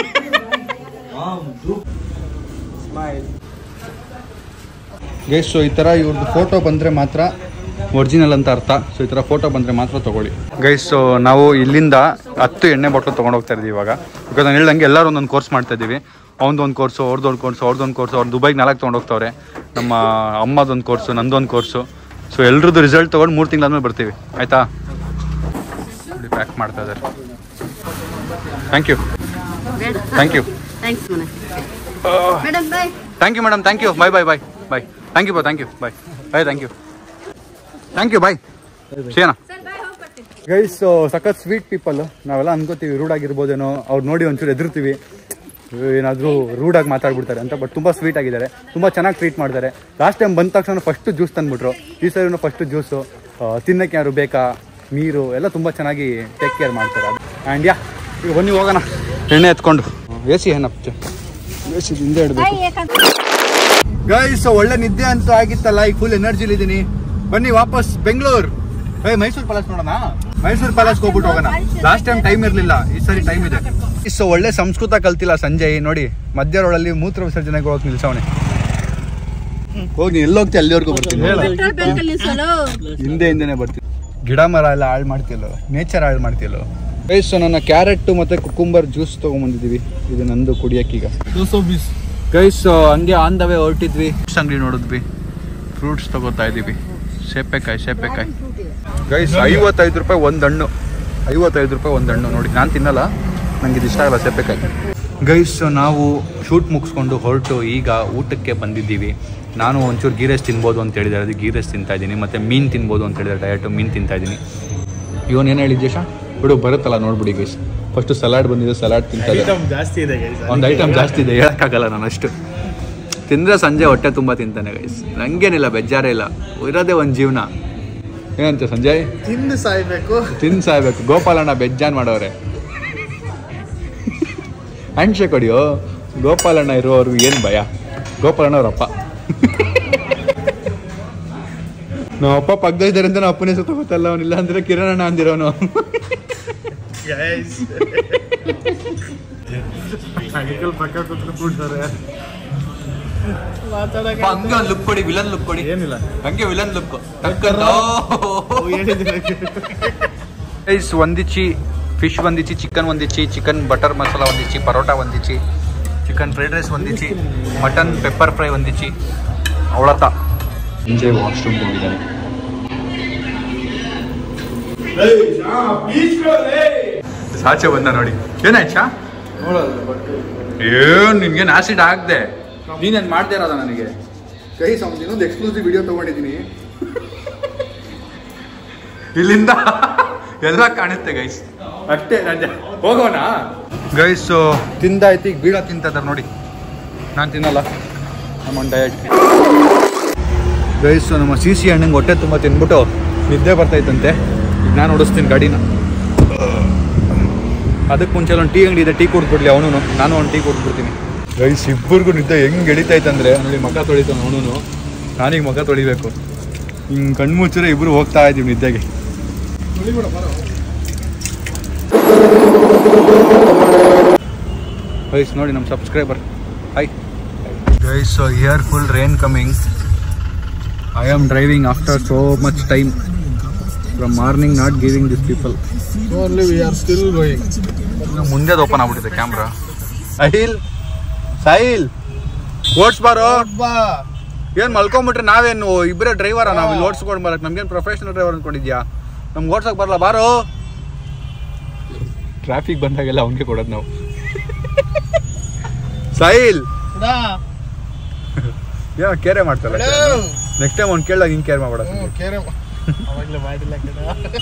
ಗೈಸ್ ಸೊ ಈ ಥರ ಇವ್ರದ್ದು ಫೋಟೋ ಬಂದರೆ ಮಾತ್ರ ಒರಿಜಿನಲ್ ಅಂತ ಅರ್ಥ ಸೊ ಈ ಥರ ಫೋಟೋ ಬಂದರೆ ಮಾತ್ರ ತೊಗೊಳ್ಳಿ ಗೈಸ್ ಸೊ ನಾವು ಇಲ್ಲಿಂದ ಹತ್ತು ಎಣ್ಣೆ ಬಾಟ್ಲು ತೊಗೊಂಡು ಹೋಗ್ತಾ ಇದ್ದೀವಿ ಇವಾಗ ಬಿಕಾಸ್ ನಾನು ಹೇಳ್ದಂಗೆ ಎಲ್ಲರೂ ಒಂದೊಂದು ಕೋರ್ಸ್ ಮಾಡ್ತಾ ಇದ್ದೀವಿ ಅವ್ನದೊಂದು ಕೋರ್ಸು ಅವ್ರದ್ದೊಂದು ಕೋರ್ಸು ಅವ್ರದ್ದೊಂದು ಕೋರ್ಸು ಅವ್ರು ದುಬೈಗೆ ನಾಲ್ಕು ತೊಗೊಂಡು ಹೋಗ್ತವ್ರೆ ನಮ್ಮ ಅಮ್ಮದೊಂದು ಕೋರ್ಸು ನಂದೊಂದು ಕೋರ್ಸು ಸೊ ಎಲ್ರದ್ದು ರಿಸಲ್ಟ್ ತೊಗೊಂಡು ಮೂರು ತಿಂಗಳಾದ್ಮೇಲೆ ಬರ್ತೀವಿ ಆಯಿತಾ ನೋಡಿ ಪ್ಯಾಕ್ ಮಾಡ್ತಾ ಇದ್ದಾರೆ thank you thank you thanks ಮನೆ madam bye thank you madam thank you bye bye bye bye thank you ಬಾ thank you bye bye thank you thank you bye ಸೇನಾ ಗೈಸ್ ಸಖತ್ ಸ್ವೀಟ್ ಪೀಪಲ್ ನಾವೆಲ್ಲ ಅನ್ಕೋತೀವಿ ರೂಡ್ ಆಗಿರ್ಬೋದೇನೋ ಅವ್ರು ನೋಡಿ ಒಂಚೂರು ಎದುರ್ತೀವಿ ಏನಾದರೂ ರೂಡಾಗಿ ಮಾತಾಡ್ಬಿಡ್ತಾರೆ ಅಂತ ಬಟ್ ತುಂಬ ಸ್ವೀಟ್ ಆಗಿದ್ದಾರೆ ತುಂಬ ಚೆನ್ನಾಗಿ ಟ್ರೀಟ್ ಮಾಡ್ತಾರೆ ಲಾಸ್ಟ್ ಟೈಮ್ ಬಂದ ತಕ್ಷಣ ಫಸ್ಟ್ ಜ್ಯೂಸ್ ತಂದ್ಬಿಟ್ರು ಈ ಸರಿನೂ ಫಸ್ಟ್ ಜ್ಯೂಸು ತಿನ್ನಕ್ಕೆ ಯಾರು ಬೇಕಾ ನೀರು ಎಲ್ಲ ತುಂಬ ಚೆನ್ನಾಗಿ ಟೇಕ್ ಕೇರ್ ಮಾಡ್ತಾರೆ ಆ್ಯಂಡ್ ಯಾ ಈಗ ಬನ್ನಿ ಹೋಗೋಣ ಎಣ್ಣೆ ಎತ್ಕೊಂಡು ಎ ಸಿ ಏನಪ್ಪ ಎ ಸಿ ಹಿಂದೆ ಇಡಬೇಕು ಗೈಸ್ ಒಳ್ಳೆ ನಿದ್ದೆ ಅಂತೂ ಆಗಿತ್ತಲ್ಲ ಈಗ ಫುಲ್ ಎನರ್ಜಿಲಿ ಇದೀನಿ ಬನ್ನಿ ವಾಪಸ್ ಬೆಂಗಳೂರು ಏ ಮೈಸೂರು ಪ್ಯಾಲೇಸ್ ನೋಡೋಣ ಮೈಸೂರು ಪ್ಯಾಲೇಸ್ ಹೋಗ್ಬಿಟ್ಟು ಹೋಗೋಣ ಲಾಸ್ಟ್ ಟೈಮ್ ಟೈಮ್ ಇರ್ಲಿಲ್ಲ ಈ ಸರಿ ಟೈಮ್ ಇದೆ ಸೊ ಒಳ್ಳೆ ಸಂಸ್ಕೃತ ಕಲ್ತಿಲ್ಲ ಸಂಜಯ್ ನೋಡಿ ಮಧ್ಯ ರೋಡಲ್ಲಿ ಮೂತ್ರ ವಿಸರ್ಜನೆಗೆ ಹೋಗಕ್ ನಿಲ್ಸವನೆ ಹೋಗಿ ಎಲ್ಲಿ ಹೋಗ್ತಿ ಅಲ್ಲಿವರೆಗೂ ಬರ್ತೀನಿ ಪೆಟ್ರೋಲ್ ಬಂಕಲ್ಲಿ ನಿಲ್ಸಲು ಹಿಂದೆ ಹಿಂದೆನೆ ಬರ್ತೀನಿ ಗಿಡ ಮರ ಎಲ್ಲ ಹಾಳು ಮಾಡ್ತಿಲ್ಲೋ ನೇಚರ್ ಹಾಳು ಮಾಡ್ತಿಲ್ಲೋ ಗೈಸ್ ನನ್ನ ಕ್ಯಾರೆಟ್ ಮತ್ತೆ ಕುಕುಂಬರ್ ಜ್ಯೂಸ್ ತಗೊಂಬಂದಿದ್ದೀವಿ ಇದು ನಂದು ಕುಡಿಯಕ್ಕೀಗ ಗೈಸ್ ಹಂಗೆ ಆನ್ ದ ವೇ ಹೊರಟಿದ್ವಿ ಫ್ರೂಟ್ಸ್ ಅಂಗಡಿ ನೋಡಿದ್ವಿ ಫ್ರೂಟ್ಸ್ ತಗೋತಾ ಇದೀವಿ ಸೇಪೆಕಾಯಿ ಸೇಪೆಕಾಯಿ ಗೈಸ್ ಐವತ್ತೈದು ರೂಪಾಯಿ ಒಂದು ಹಣ್ಣು ಐವತ್ತೈದು ರೂಪಾಯಿ ಒಂದು ಹಣ್ಣು ನೋಡಿ ನಾನು ತಿನ್ನಲ್ಲ ನಂಗೆ ಇದು ಇಷ್ಟ ಆಗಲ್ಲ ಸೇಪೆಕಾಯಿ ಗೈಸ್ ನಾವು ಶೂಟ್ ಮುಗಿಸ್ಕೊಂಡು ಹೊರಟು ಈಗ ಊಟಕ್ಕೆ ಬಂದಿದ್ದೀವಿ ನಾನು ಒಂಚೂರು ಗೀ ರೈಸ್ ತಿನ್ಬೋದು ಅಂತ ಹೇಳಿದ್ದಾರೆ ಅದು ಗೀ ರೈಸ್ ತಿಂತಾ ಇದ್ದೀನಿ ಮತ್ತು ಮೀನು ತಿನ್ಬೋದು ಅಂತ ಹೇಳಿದ್ದಾರೆ ಡಯಟು ಮೀನು ತಿಂತಾ ಇದ್ದೀನಿ ಇವನ್ ಏನು ಹೇಳಿದ್ದೆ ಶಾ ಬಿಡು ಬರುತ್ತಲ್ಲ ನೋಡ್ಬಿಡಿ ಗೈಸ್ ಫಸ್ಟು ಸಲಾಡ್ ಬಂದಿದೆ ಸಲಾಡ್ ತಿಂತಾ ಇದ್ದಾರೆ ಜಾಸ್ತಿ ಇದೆ ಒಂದು ಐಟಮ್ ಜಾಸ್ತಿ ಇದೆ ಹೇಳಕ್ಕಾಗಲ್ಲ ನಾನು ಅಷ್ಟು ತಿಂದ್ರೆ ಸಂಜೆ ಹೊಟ್ಟೆ ತುಂಬ ತಿಂತಾನೆ ಗೈಸ್ ನಂಗೇನಿಲ್ಲ ಬೇಜಾರೇ ಇಲ್ಲ ಇರೋದೇ ಒಂದು ಜೀವನ ಏನಂತೆ ಸಂಜಯ್ ತಿಂದು ಸಾಯ್ಬೇಕು ತಿನ್ ಸಾಯ್ಬೇಕು ಗೋಪಾಲಣ್ಣ ಬೆಜ್ಜಾನ್ ಮಾಡವ್ರೆ ಹ್ಯಾಂಡ್ಶೇಕ್ ಹೊಡಿಯೋ ಗೋಪಾಲಣ್ಣ ಇರೋರ್ಗು ಏನು ಭಯ ಗೋಪಾಲಣ್ಣ ಅವ್ರ ಅಪ್ಪ ನಮ್ಮ ಅಪ್ಪ ಪಕ್ಕದ ಇದ್ದಾರೆ ಅಂತ ನಮ್ಮ ಅಪ್ಪನೇ ಸುತ್ತ ಗೊತ್ತಲ್ಲ ಅವನಿಲ್ಲ ಅಂದ್ರೆ ಕಿರಣಣ್ಣ ಅಂದಿರೋನು ಪಕ್ಕ ಕೂತ್ಬಿಡ್ತಾರೆ ಹಂಗೆ ಒಂದು ಲುಕ್ ಕೊಡಿ ವಿಲನ್ ಲುಕ್ ಕೊಡಿ ಏನಿಲ್ಲ ಹಂಗೆ ವಿಲನ್ ಲುಕ್ ರೈಸ್ ಒಂದಿಚ್ಚಿ ಫಿಶ್ ಒಂದಿಚ್ಚಿ ಚಿಕನ್ ಒಂದಿಚ್ಚಿ ಚಿಕನ್ ಬಟರ್ ಮಸಾಲ ಒಂದಿಚ್ಚಿ ಪರೋಟ ಒಂದಿಚ್ಚಿ ಚಿಕನ್ ಫ್ರೈಡ್ ರೈಸ್ ಒಂದಿಚ್ಚಿ ಮಟನ್ ಪೆಪ್ಪರ್ ಫ್ರೈ ಒಂದಿಚ್ಚಿ ಅವಳತ ಸಂಜೆ ವಾಶ್ರೂಮ್ ಹೋಗಿದ್ದಾನೆ ಸಾಚೆ ಬಂದ ನೋಡಿ ಏನಾಯ್ತಾ ಏನ್ ನಿನ್ಗೇನು ಆಸಿಡ್ ಆಗದೆ ನೀನೇನು ಮಾಡ್ದೇ ಇರೋದ ನನಗೆ ಗೈಸ್ ಅವ್ನು ಇನ್ನೊಂದು ಎಕ್ಸ್ಕ್ಲೂಸಿವ್ ವಿಡಿಯೋ ತಗೊಂಡಿದ್ದೀನಿ ಇಲ್ಲಿಂದ ಎಲ್ಲ ಕಾಣುತ್ತೆ ಗೈಸ್ ಅಷ್ಟೇ ನಂಜ ಹೋಗೋಣ ಗೈಸ್ ತಿಂದಾಯ್ತು ಈಗ ಬೀಳ ತಿಂತದಾರ ನೋಡಿ ನಾನು ತಿನ್ನಲ್ಲ ನಮ್ಮ ಡಯಟ್ ಗೈಸ್ ನಮ್ಮ ಸಿ ಸಿ ಹಣ್ಣಂಗೆ ಹೊಟ್ಟೆ ತುಂಬ ತಿನ್ಬಿಟ್ಟು ನಿದ್ದೆ ಬರ್ತೈತಂತೆ ಈಗ ನಾನು ಓಡಿಸ್ತೀನಿ ಗಾಡಿನ ಅದಕ್ಕೆ ಮುಂಚೆ ಒಂದು ಟೀ ಅಂಗಡಿ ಇದೆ ಟೀ ಕುಡ್ದ್ಬಿಡ್ಲಿ ಅವನು ನಾನು ಒಂದು ಟೀ ಕುಡ್ದ್ಬಿಡ್ತೀನಿ ಗೈಸ್ ಇಬ್ಬರಿಗೂ ನಿದ್ದೆ ಹೆಂಗೆ ಎಳಿತೈತಂದ್ರೆ ನೋಡಿ ಮಗ ತೊಳಿತಾನೆ ಅವನು ನಾನೀಗ ಮಗ ತೊಳಿಬೇಕು ಹಿಂಗೆ ಕಣ್ಮುಚ್ಚರೆ ಇಬ್ಬರು ಹೋಗ್ತಾ ಇದ್ದೀವಿ ನಿದ್ದೆಗೆ ಗೈಸ್ ನೋಡಿ ನಮ್ಮ subscriber hi guys so here full rain coming I am driving after so much time from morning not giving this people only we are still going ಮುಂದೆ ಓಪನ್ ಆಗ್ಬಿಟ್ಟಿದೆ ಕ್ಯಾಮ್ರಾ ಸಾಹಿಲ್ ಸಾಹಿಲ್ ಓಡಿಸ್ಬಾರೋ ಬಾ ಏನ್ ಮಲ್ಕೊಂಬಿಟ್ರೆ ನಾವೇನು ಇಬ್ಬರೇ ಡ್ರೈವರ ನಾವು ಇಲ್ಲಿ ಓಡಿಸ್ಕೊಂಡು ಬರಕ್ ನಮ್ಗೇನು ಪ್ರೊಫೆಷನಲ್ ಡ್ರೈವರ್ ಅನ್ಕೊಂಡಿದ್ಯಾ ನಮ್ಗೆ ಓಡ್ಸಕ್ ಬರಲ್ಲ ಬಾರೋ ಟ್ರಾಫಿಕ್ ಬಂದಾಗೆಲ್ಲ ಅವನಿಗೆ ಕೊಡೋದು ನಾವು ಸಾಹಿಲ್ ಏನೋ ಕೇರೆ ಮಾಡ್ತಾರೆ ನೆಕ್ಸ್ಟ್ ಟೈಮ್ ಅವ್ನು ಕೇಳಿದಾಗ ಹಿಂಗೆ ಕೇರ್ ಮಾಡ್ಬೇಡ ಕೇರೆ ಅವಾಗಲೇ ಮಾಡಿಲ್ಲ ಕಣ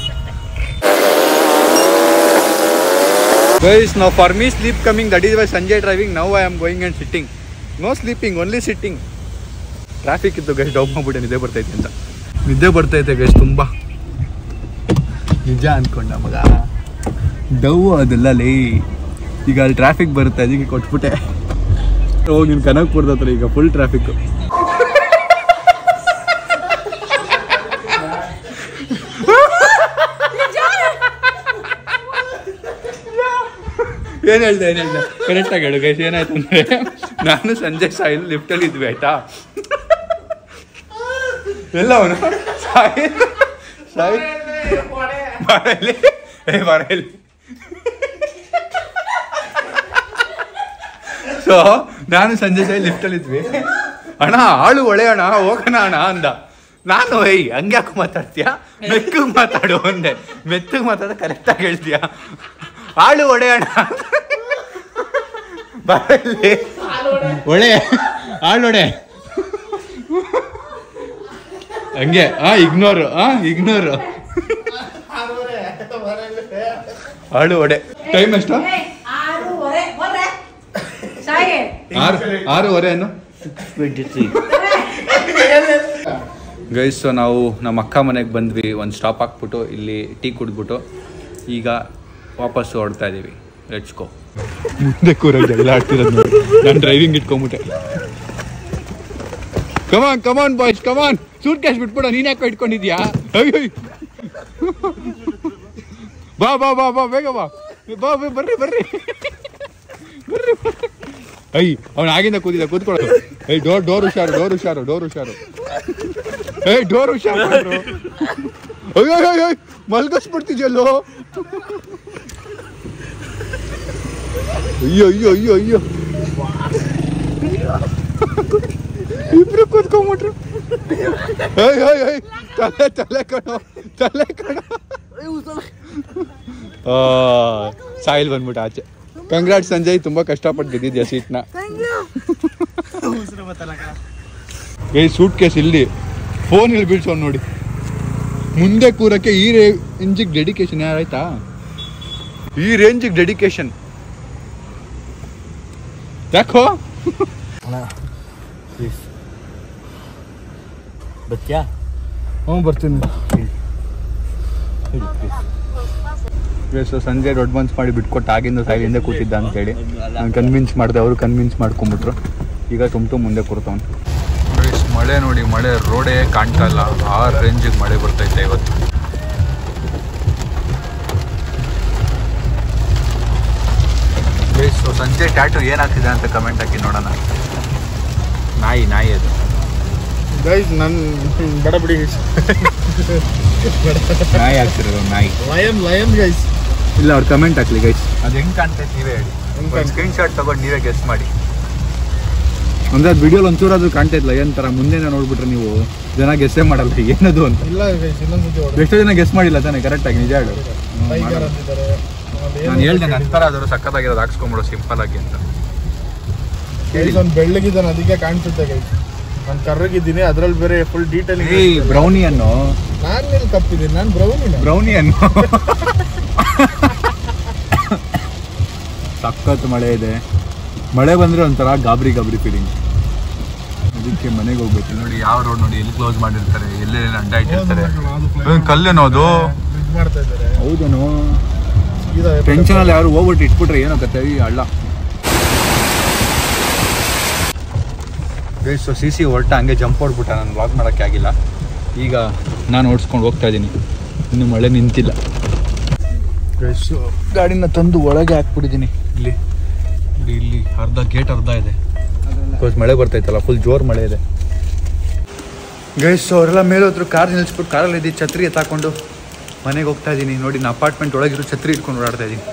ಗೈಸ್ ನಾವು for me sleep coming that is why Sanjay driving now I am going and sitting no sleeping only sitting traffic ಇತ್ತು ಗೈಸ್ ಡೌನ್ ಮಾಡ್ಬಿಟ್ಟೆ ನಿದ್ದೆ ಬರ್ತೈತೆ ಅಂತ ನಿದ್ದೆ ಬರ್ತೈತೆ ಗೈಸ್ ತುಂಬ ನಿಜ ಅನ್ಕೊಂಡ ಮಗ ಡವ್ ಅದೆಲ್ಲ ಲೇ ಈಗ ಅಲ್ಲಿ ಟ್ರಾಫಿಕ್ ಬರುತ್ತೆ ಅದಕ್ಕೆ ಕೊಟ್ಬಿಟ್ಟೆ ಹೋಗಿ ನೀನು ಕನಕ್ಪುರದ ಹತ್ರ ಈಗ ಫುಲ್ ಟ್ರಾಫಿಕ್ ಏನ್ ಹೇಳ್ದೆ ಏನ್ ಹೇಳ್ದೆ ಕರೆಕ್ಟಾಗಿ ಹೇಳು ಗೈಸ್ ಏನಾಯ್ತು ಅಂದ್ರೆ ನಾನು ಸಂಜೆ ಸಾಯಿಲ್ ಲಿಫ್ಟಲ್ಲಿ ಇದ್ವಿ ಆಯ್ತಾ ಎಲ್ಲ ಅವನು ಸಾಯಿಲ್ ಸಾಯಿಲ್ ಬರಲಿ ಏ ಬರಲಿ ಸೊ ನಾನು ಸಂಜೆ ಸಾಯಿ ಲಿಫ್ಟಲ್ಲಿ ಇದ್ವಿ ಅಣ್ಣ ಆಳು ಒಳೆ ಅಣ್ಣ ಹೋಗೋಣ ಅಣ್ಣ ಅಂದ ನಾನು ಏಯ್ ಹಂಗ್ಯಾಕೆ ಮಾತಾಡ್ತೀಯ ಮೆತ್ತಗೆ ಮಾತಾಡು ಅಂದೆ ಮೆತ್ತಗೆ ಮಾತಾಡ ಕರೆಕ್ಟಾಗಿ ಹೇಳ್ತೀಯ ಆಳು ಒಡೆ ಅಣ್ಣ ಬರಲಿ ಒಳೆ ಆಳೊಡೆ ಹಂಗೆ ಆ ಇಗ್ನೋರು ಆ ಇಗ್ನೋರು ಆಳು ಒಡೆ ಟೈಮ್ ಎಷ್ಟು ಆರೂವರೆ ಬರ್ರೆ ಸಾಯಿ ಆರು ಆರೂವರೆ ಏನು ಗೈಸ್ ನಾವು ನಮ್ಮ ಅಕ್ಕ ಮನೆಗೆ ಬಂದ್ವಿ ಒಂದು ಸ್ಟಾಪ್ ಹಾಕ್ಬಿಟ್ಟು ಇಲ್ಲಿ ಟೀ ಕುಡಿದ್ಬಿಟ್ಟು ಈಗ ವಾಪಸ್ಸು ಹೊಡ್ತಾ ಇದ್ದೀವಿ ಲೆಟ್ಸ್ಕೋ ಮುಂದೆ ಕೂರಾಗ ಜಗಳ ಆಡ್ತಿರೋದು ನೋಡಿ ನಾನು ಡ್ರೈವಿಂಗ್ ಇಟ್ಕೊಂಬಿಟ್ಟೆ come on come on boys come on suitcase ಬಿಟ್ಬಿಡ ನೀನ್ ಯಾಕೆ ಇಟ್ಕೊಂಡಿದ್ಯಾ ಅಯ್ಯೋ ಬಾ ಬಾ ಬಾ ಬಾ ಬೇಗ ಬಾ ಬಾ ಬಾ, ಬರ್ರಿ ಬರ್ರಿ ಬರ್ರಿ ಬರ್ರಿ. ಐ ಅವ್ನು ಆಗಿಂದ ಕೂತಿದ್ದ ಕೂತ್ಕೊಳ್ಳೋದು ಏಯ್ ಡೋರ್ ಡೋರ್ ಹುಷಾರು ಡೋರ್ ಹುಷಾರು ಡೋರ್ ಹುಷಾರು ಏಯ್ ಡೋರ್ ಹುಷಾರು ಮಾಡ್ರು. ಅಯ್ಯೋ ಅಯ್ಯೋ ಅಯ್ಯೋ ಮಲ್ಗಿಸ್ಬಿಡ್ತಿದ್ಯಲ್ಲೋ ಅಯ್ಯೋ ಅಯ್ಯೋ ಅಯ್ಯೋ ಅಯ್ಯೋ ಇಬ್ರು ಕೂತ್ಕೊಂಬಿಟ್ರು ಏಯ್ ಏಯ್ ಏಯ್ ತಲೆ ತಲೆ ಕಣೋ ತಲೆ ಕಣೋ ಆ, ಸಾಯಿಲ್ ಬಂದ್ಬಿಟ್ಟು ಆಚೆ ಕಂಗ್ರಾಟ್ ಸಂಜಯ್ ತುಂಬಾ ಕಷ್ಟಪಟ್ಟು ಗೆದ್ದಿದ್ಯಾ ಸೀಟ್ನ ಏಯ್ ಸೂಟ್ ಕೇಸ್ ಇಲ್ಲಿ ಫೋನ್ ಇಲ್ಲಿ ಬೀಳ್ಸೋನ್ ನೋಡಿ ಮುಂದೆ ಕೂರಕ್ಕೆ ಈ ರೇಂಜಿಗೆ ಡೆಡಿಕೇಶನ್ ಯಾರಾಯ್ತಾ ಈ ರೇಂಜಿಗೆ ಡೆಡಿಕೇಶನ್ ಯಾಕೋ ಬತ್ಯಾ ಹ್ಞೂ ಬರ್ತೀನಿ ಸೊ ಸಂಜೆ ದೊಡ್ಡ ಮನ್ಸ್ ಮಾಡಿ ಬಿಟ್ಕೊಟ್ಟು ಆಗಿಂದ ಸಾಯಿಲ್ ಹಿಂದೆ ಕೂತಿದ್ದ ಅಂತೇಳಿ ನಾನು ಕನ್ವಿನ್ಸ್ ಮಾಡಿದೆ ಅವರು ಕನ್ವಿನ್ಸ್ ಮಾಡ್ಕೊಂಬಿಟ್ರು ಈಗ ತುಂಬ ತುಂಬ ಮುಂದೆ ಕೂರ್ತವನು ಮಳೆ ನೋಡಿ ಮಳೆ ರೋಡೇ ಕಾಣ್ತಾ ಇಲ್ಲ ಆ ರೇಂಜಿಗೆ ಮಳೆ ಬರ್ತೈತೆ ಇವತ್ತು ಸೊ ಸಂಜೆ ಟ್ಯಾಟು ಏನಾಗ್ತಿದೆ ಅಂತ ಕಮೆಂಟ್ ಹಾಕಿ ನೋಡೋಣ ನಾಯಿ ನಾಯಿ ಅದು ಗೈಸ್ ನನ್ ಬಡ ಬಿಡಿ ನಾಯಿ ಆಗ್ತಿರೋದು ನಾಯಿ ಲಯನ್ ಲಯನ್ ಗೈಸ್ ಇಲ್ಲ ಅವ್ರು ಕಮೆಂಟ್ ಹಾಕ್ಲಿ ಗೈಸ್ ಅದು ಹೆಂಗ್ ಕಾಣ್ತೈತೆ ನೀವೇ ಹೇಳಿ ಹೆಂಗ್ ಒಂದು ಕಾಣ್ತೈತೆ? ಸ್ಕ್ರೀನ್ ಶಾಟ್ ತಗೊಂಡು ನೀವೇ ಗೆಸ್ ಮಾಡಿ ಅಂದ್ರೆ ಅದು ವಿಡಿಯೋಲಿ ಒಂಚೂರಾದ್ರೂ ಕಾಣ್ತಾ ಇಲ್ಲ ಏನ್ ತರ ಮುಂದೆ ನೋಡ್ಬಿಟ್ರೆ ನೀವು ಜನ ಗೆಸ್ಸೇ ಮಾಡಲ್ಲ ಏನದು ಅಂತ ಇಲ್ಲ ಗೈಸ್ ಇನ್ನೊಂದ್ಸತಿ ಹೊಡೆ ಎಷ್ಟೋ ಜನ ಗೆಸ್ ಮಾಡಿಲ್ಲ ತಾನೆ ಕರೆಕ್ಟ್ ಆಗಿ ನಿಜ ಹೇಳು ಟೈಗರ್ ಅಂತಿದ್ದಾರೆ ಆಮೇಲೆ ನಾನು ಏನು ಹೇಳ್ದೆ ನಂತರ ಅದ್ರ ಸಕ್ಕತ್ತಾಗಿರೋದು ಹಾಕ್ಸ್ಕೊಂಬಿಡು ಸಿಂಪಲ್ ಆಗಿ ಅಂತ ಗೈಸ್ ಅವ್ನು ಬೆಳ್ಳಗಿದ್ದಾನೆ ಅದಕ್ಕೆ ಕಾಣಿಸುತ್ತೆ ಗೈಸ್ ನಾನು ಕರ್ರಗಿದ್ದೀನಿ ಅದ್ರಲ್ಲಿ ಬೇರೆ ಫುಲ್ ಡೀಟೇಲ್ ಏಯ್ ಬ್ರೌನಿ ಅನ್ನು ನಾನು ಇಲ್ಲಿ ಕಪ್ಪಿದ್ದೀನಿ ನಾನು ಬ್ರೌನಿನ ಬ್ರೌನಿ ಅನ್ನು ಸಖತ್ ಮಳೆ ಇದೆ ಮಳೆ ಬಂದ್ರೆ ಒಂಥರ ಗಾಬರಿ ಗಾಬರಿ ಫೀಲಿಂಗ್ ಅದಕ್ಕೆ ಮನೆಗೆ ಹೋಗ್ಬೇಕು ನೋಡಿ ಯಾವ ರೋಡ್ ನೋಡಿ ಎಲ್ಲಿ ಕ್ಲೋಸ್ ಮಾಡಿರ್ತಾರೆ ಎಲ್ಲೆಲ್ಲಿ ಅಡ್ಡ ಇಟ್ಟಿರ್ತಾರೆ ಏನ್ ಕಲ್ಲೇನೋ ಅದು ಬ್ರಿಡ್ಜ್ ಮಾಡ್ತಾ ಇದ್ದಾರೆ ಹೌದೇನೋ ಸೀದಾ ಟೆನ್ಷನ್ ಅಲ್ಲಿ ಯಾರು ಹೋಗ್ಬಿಟ್ಟು ಇಟ್ಬಿಟ್ರೆ ಏನೋ ಕತೆ ಈ ಹಳ್ಳ ಸೊ ಸಿ ಸಿ ಹೊರಟ ಹಂಗೆ ಜಂಪ್ ಹೊಡ್ಬಿಟ್ಟ ನಾನು ಬ್ಲಾಗ್ ಮಾಡೋಕ್ಕೆ ಆಗಿಲ್ಲ ಈಗ ನಾನು ಓಡಿಸ್ಕೊಂಡು ಹೋಗ್ತಾ ಇದ್ದೀನಿ ಇನ್ನು ಮಳೆ ನಿಂತಿಲ್ಲ ಸೊ ಗಾಡಿನ ತಂದು ಒಳಗೆ ಹಾಕ್ಬಿಟ್ಟಿದ್ದೀನಿ ಇಲ್ಲಿ ಇಲ್ಲಿ ಇಲ್ಲಿ ಅರ್ಧ ಗೇಟ್ ಅರ್ಧ ಇದೆ ಬಿಕಾಸ್ ಮಳೆ ಬರ್ತೈತಲ್ಲ ಫುಲ್ ಜೋರ್ ಮಳೆ ಇದೆ ಗೈಸ್ ಅವರೆಲ್ಲ ಮೇಲೆ ಹೋದ್ರು ಕಾರ್ ನಿಲ್ಲಿಸ್ಬಿಟ್ಟು ಕಾರಲ್ಲಿ ಇದ್ದು ಛತ್ರಿ ಎತ್ತಾಕೊಂಡು ಮನೆಗೆ ಹೋಗ್ತಾ ಇದ್ದೀನಿ ನೋಡಿ ನಾನು ಅಪಾರ್ಟ್ಮೆಂಟ್ ಒಳಗಿರೋ ಛತ್ರಿ ಇಟ್ಕೊಂಡು ಓಡಾಡ್ತಾ ಇದ್ದೀನಿ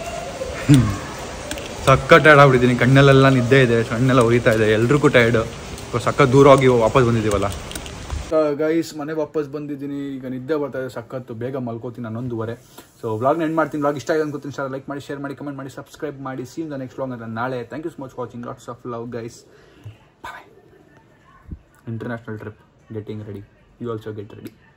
ಸಕ್ಕ ಟೈರ್ಡ್ ಆಗ್ಬಿಟ್ಟಿದ್ದೀನಿ ಕಣ್ಣಲ್ಲೆಲ್ಲ ನಿದ್ದೆ ಇದೆ ಕಣ್ಣೆಲ್ಲ ಉರಿತಾ ಇದೆ ಎಲ್ರಿಗೂ ಟೈರ್ಡು ಸಕ್ಕ ದೂರ ಹೋಗಿ ವಾಪಸ್ ಬಂದಿದ್ದೀವಲ್ಲ ಗೈಸ್ ಮನೆಗೆ ವಾಪಸ್ ಬಂದಿದ್ದೀನಿ ಈಗ ನಿದ್ದೆ ಬರ್ತಾ ಇದೆ ಸಖತ್ತು ಬೇಗ ಮಲ್ಕೋತೀನಿ ಹನ್ನೊಂದುವರೆ ಸೊ ವ್ಲಾಗ್ನ ಎಂಡ್ ಮಾಡ್ತೀನಿ ವ್ಲಾಗ್ ಇಷ್ಟ ಆಗಿದೆ ಅನ್ಕೋತೀನಿ ಸರ್ ಲೈಕ್ ಮಾಡಿ ಶೇರ್ ಮಾಡಿ ಕಮೆಂಟ್ ಮಾಡಿ ಸಬ್ಸ್ಕ್ರೈಬ್ ಮಾಡಿ ಸೀನ್ ದ ನೆಕ್ಸ್ಟ್ ವ್ಲಾಗ್ ಅಂತ ನಾಳೆ thank you so much watching lots of love guys bye international trip getting ready you also get ready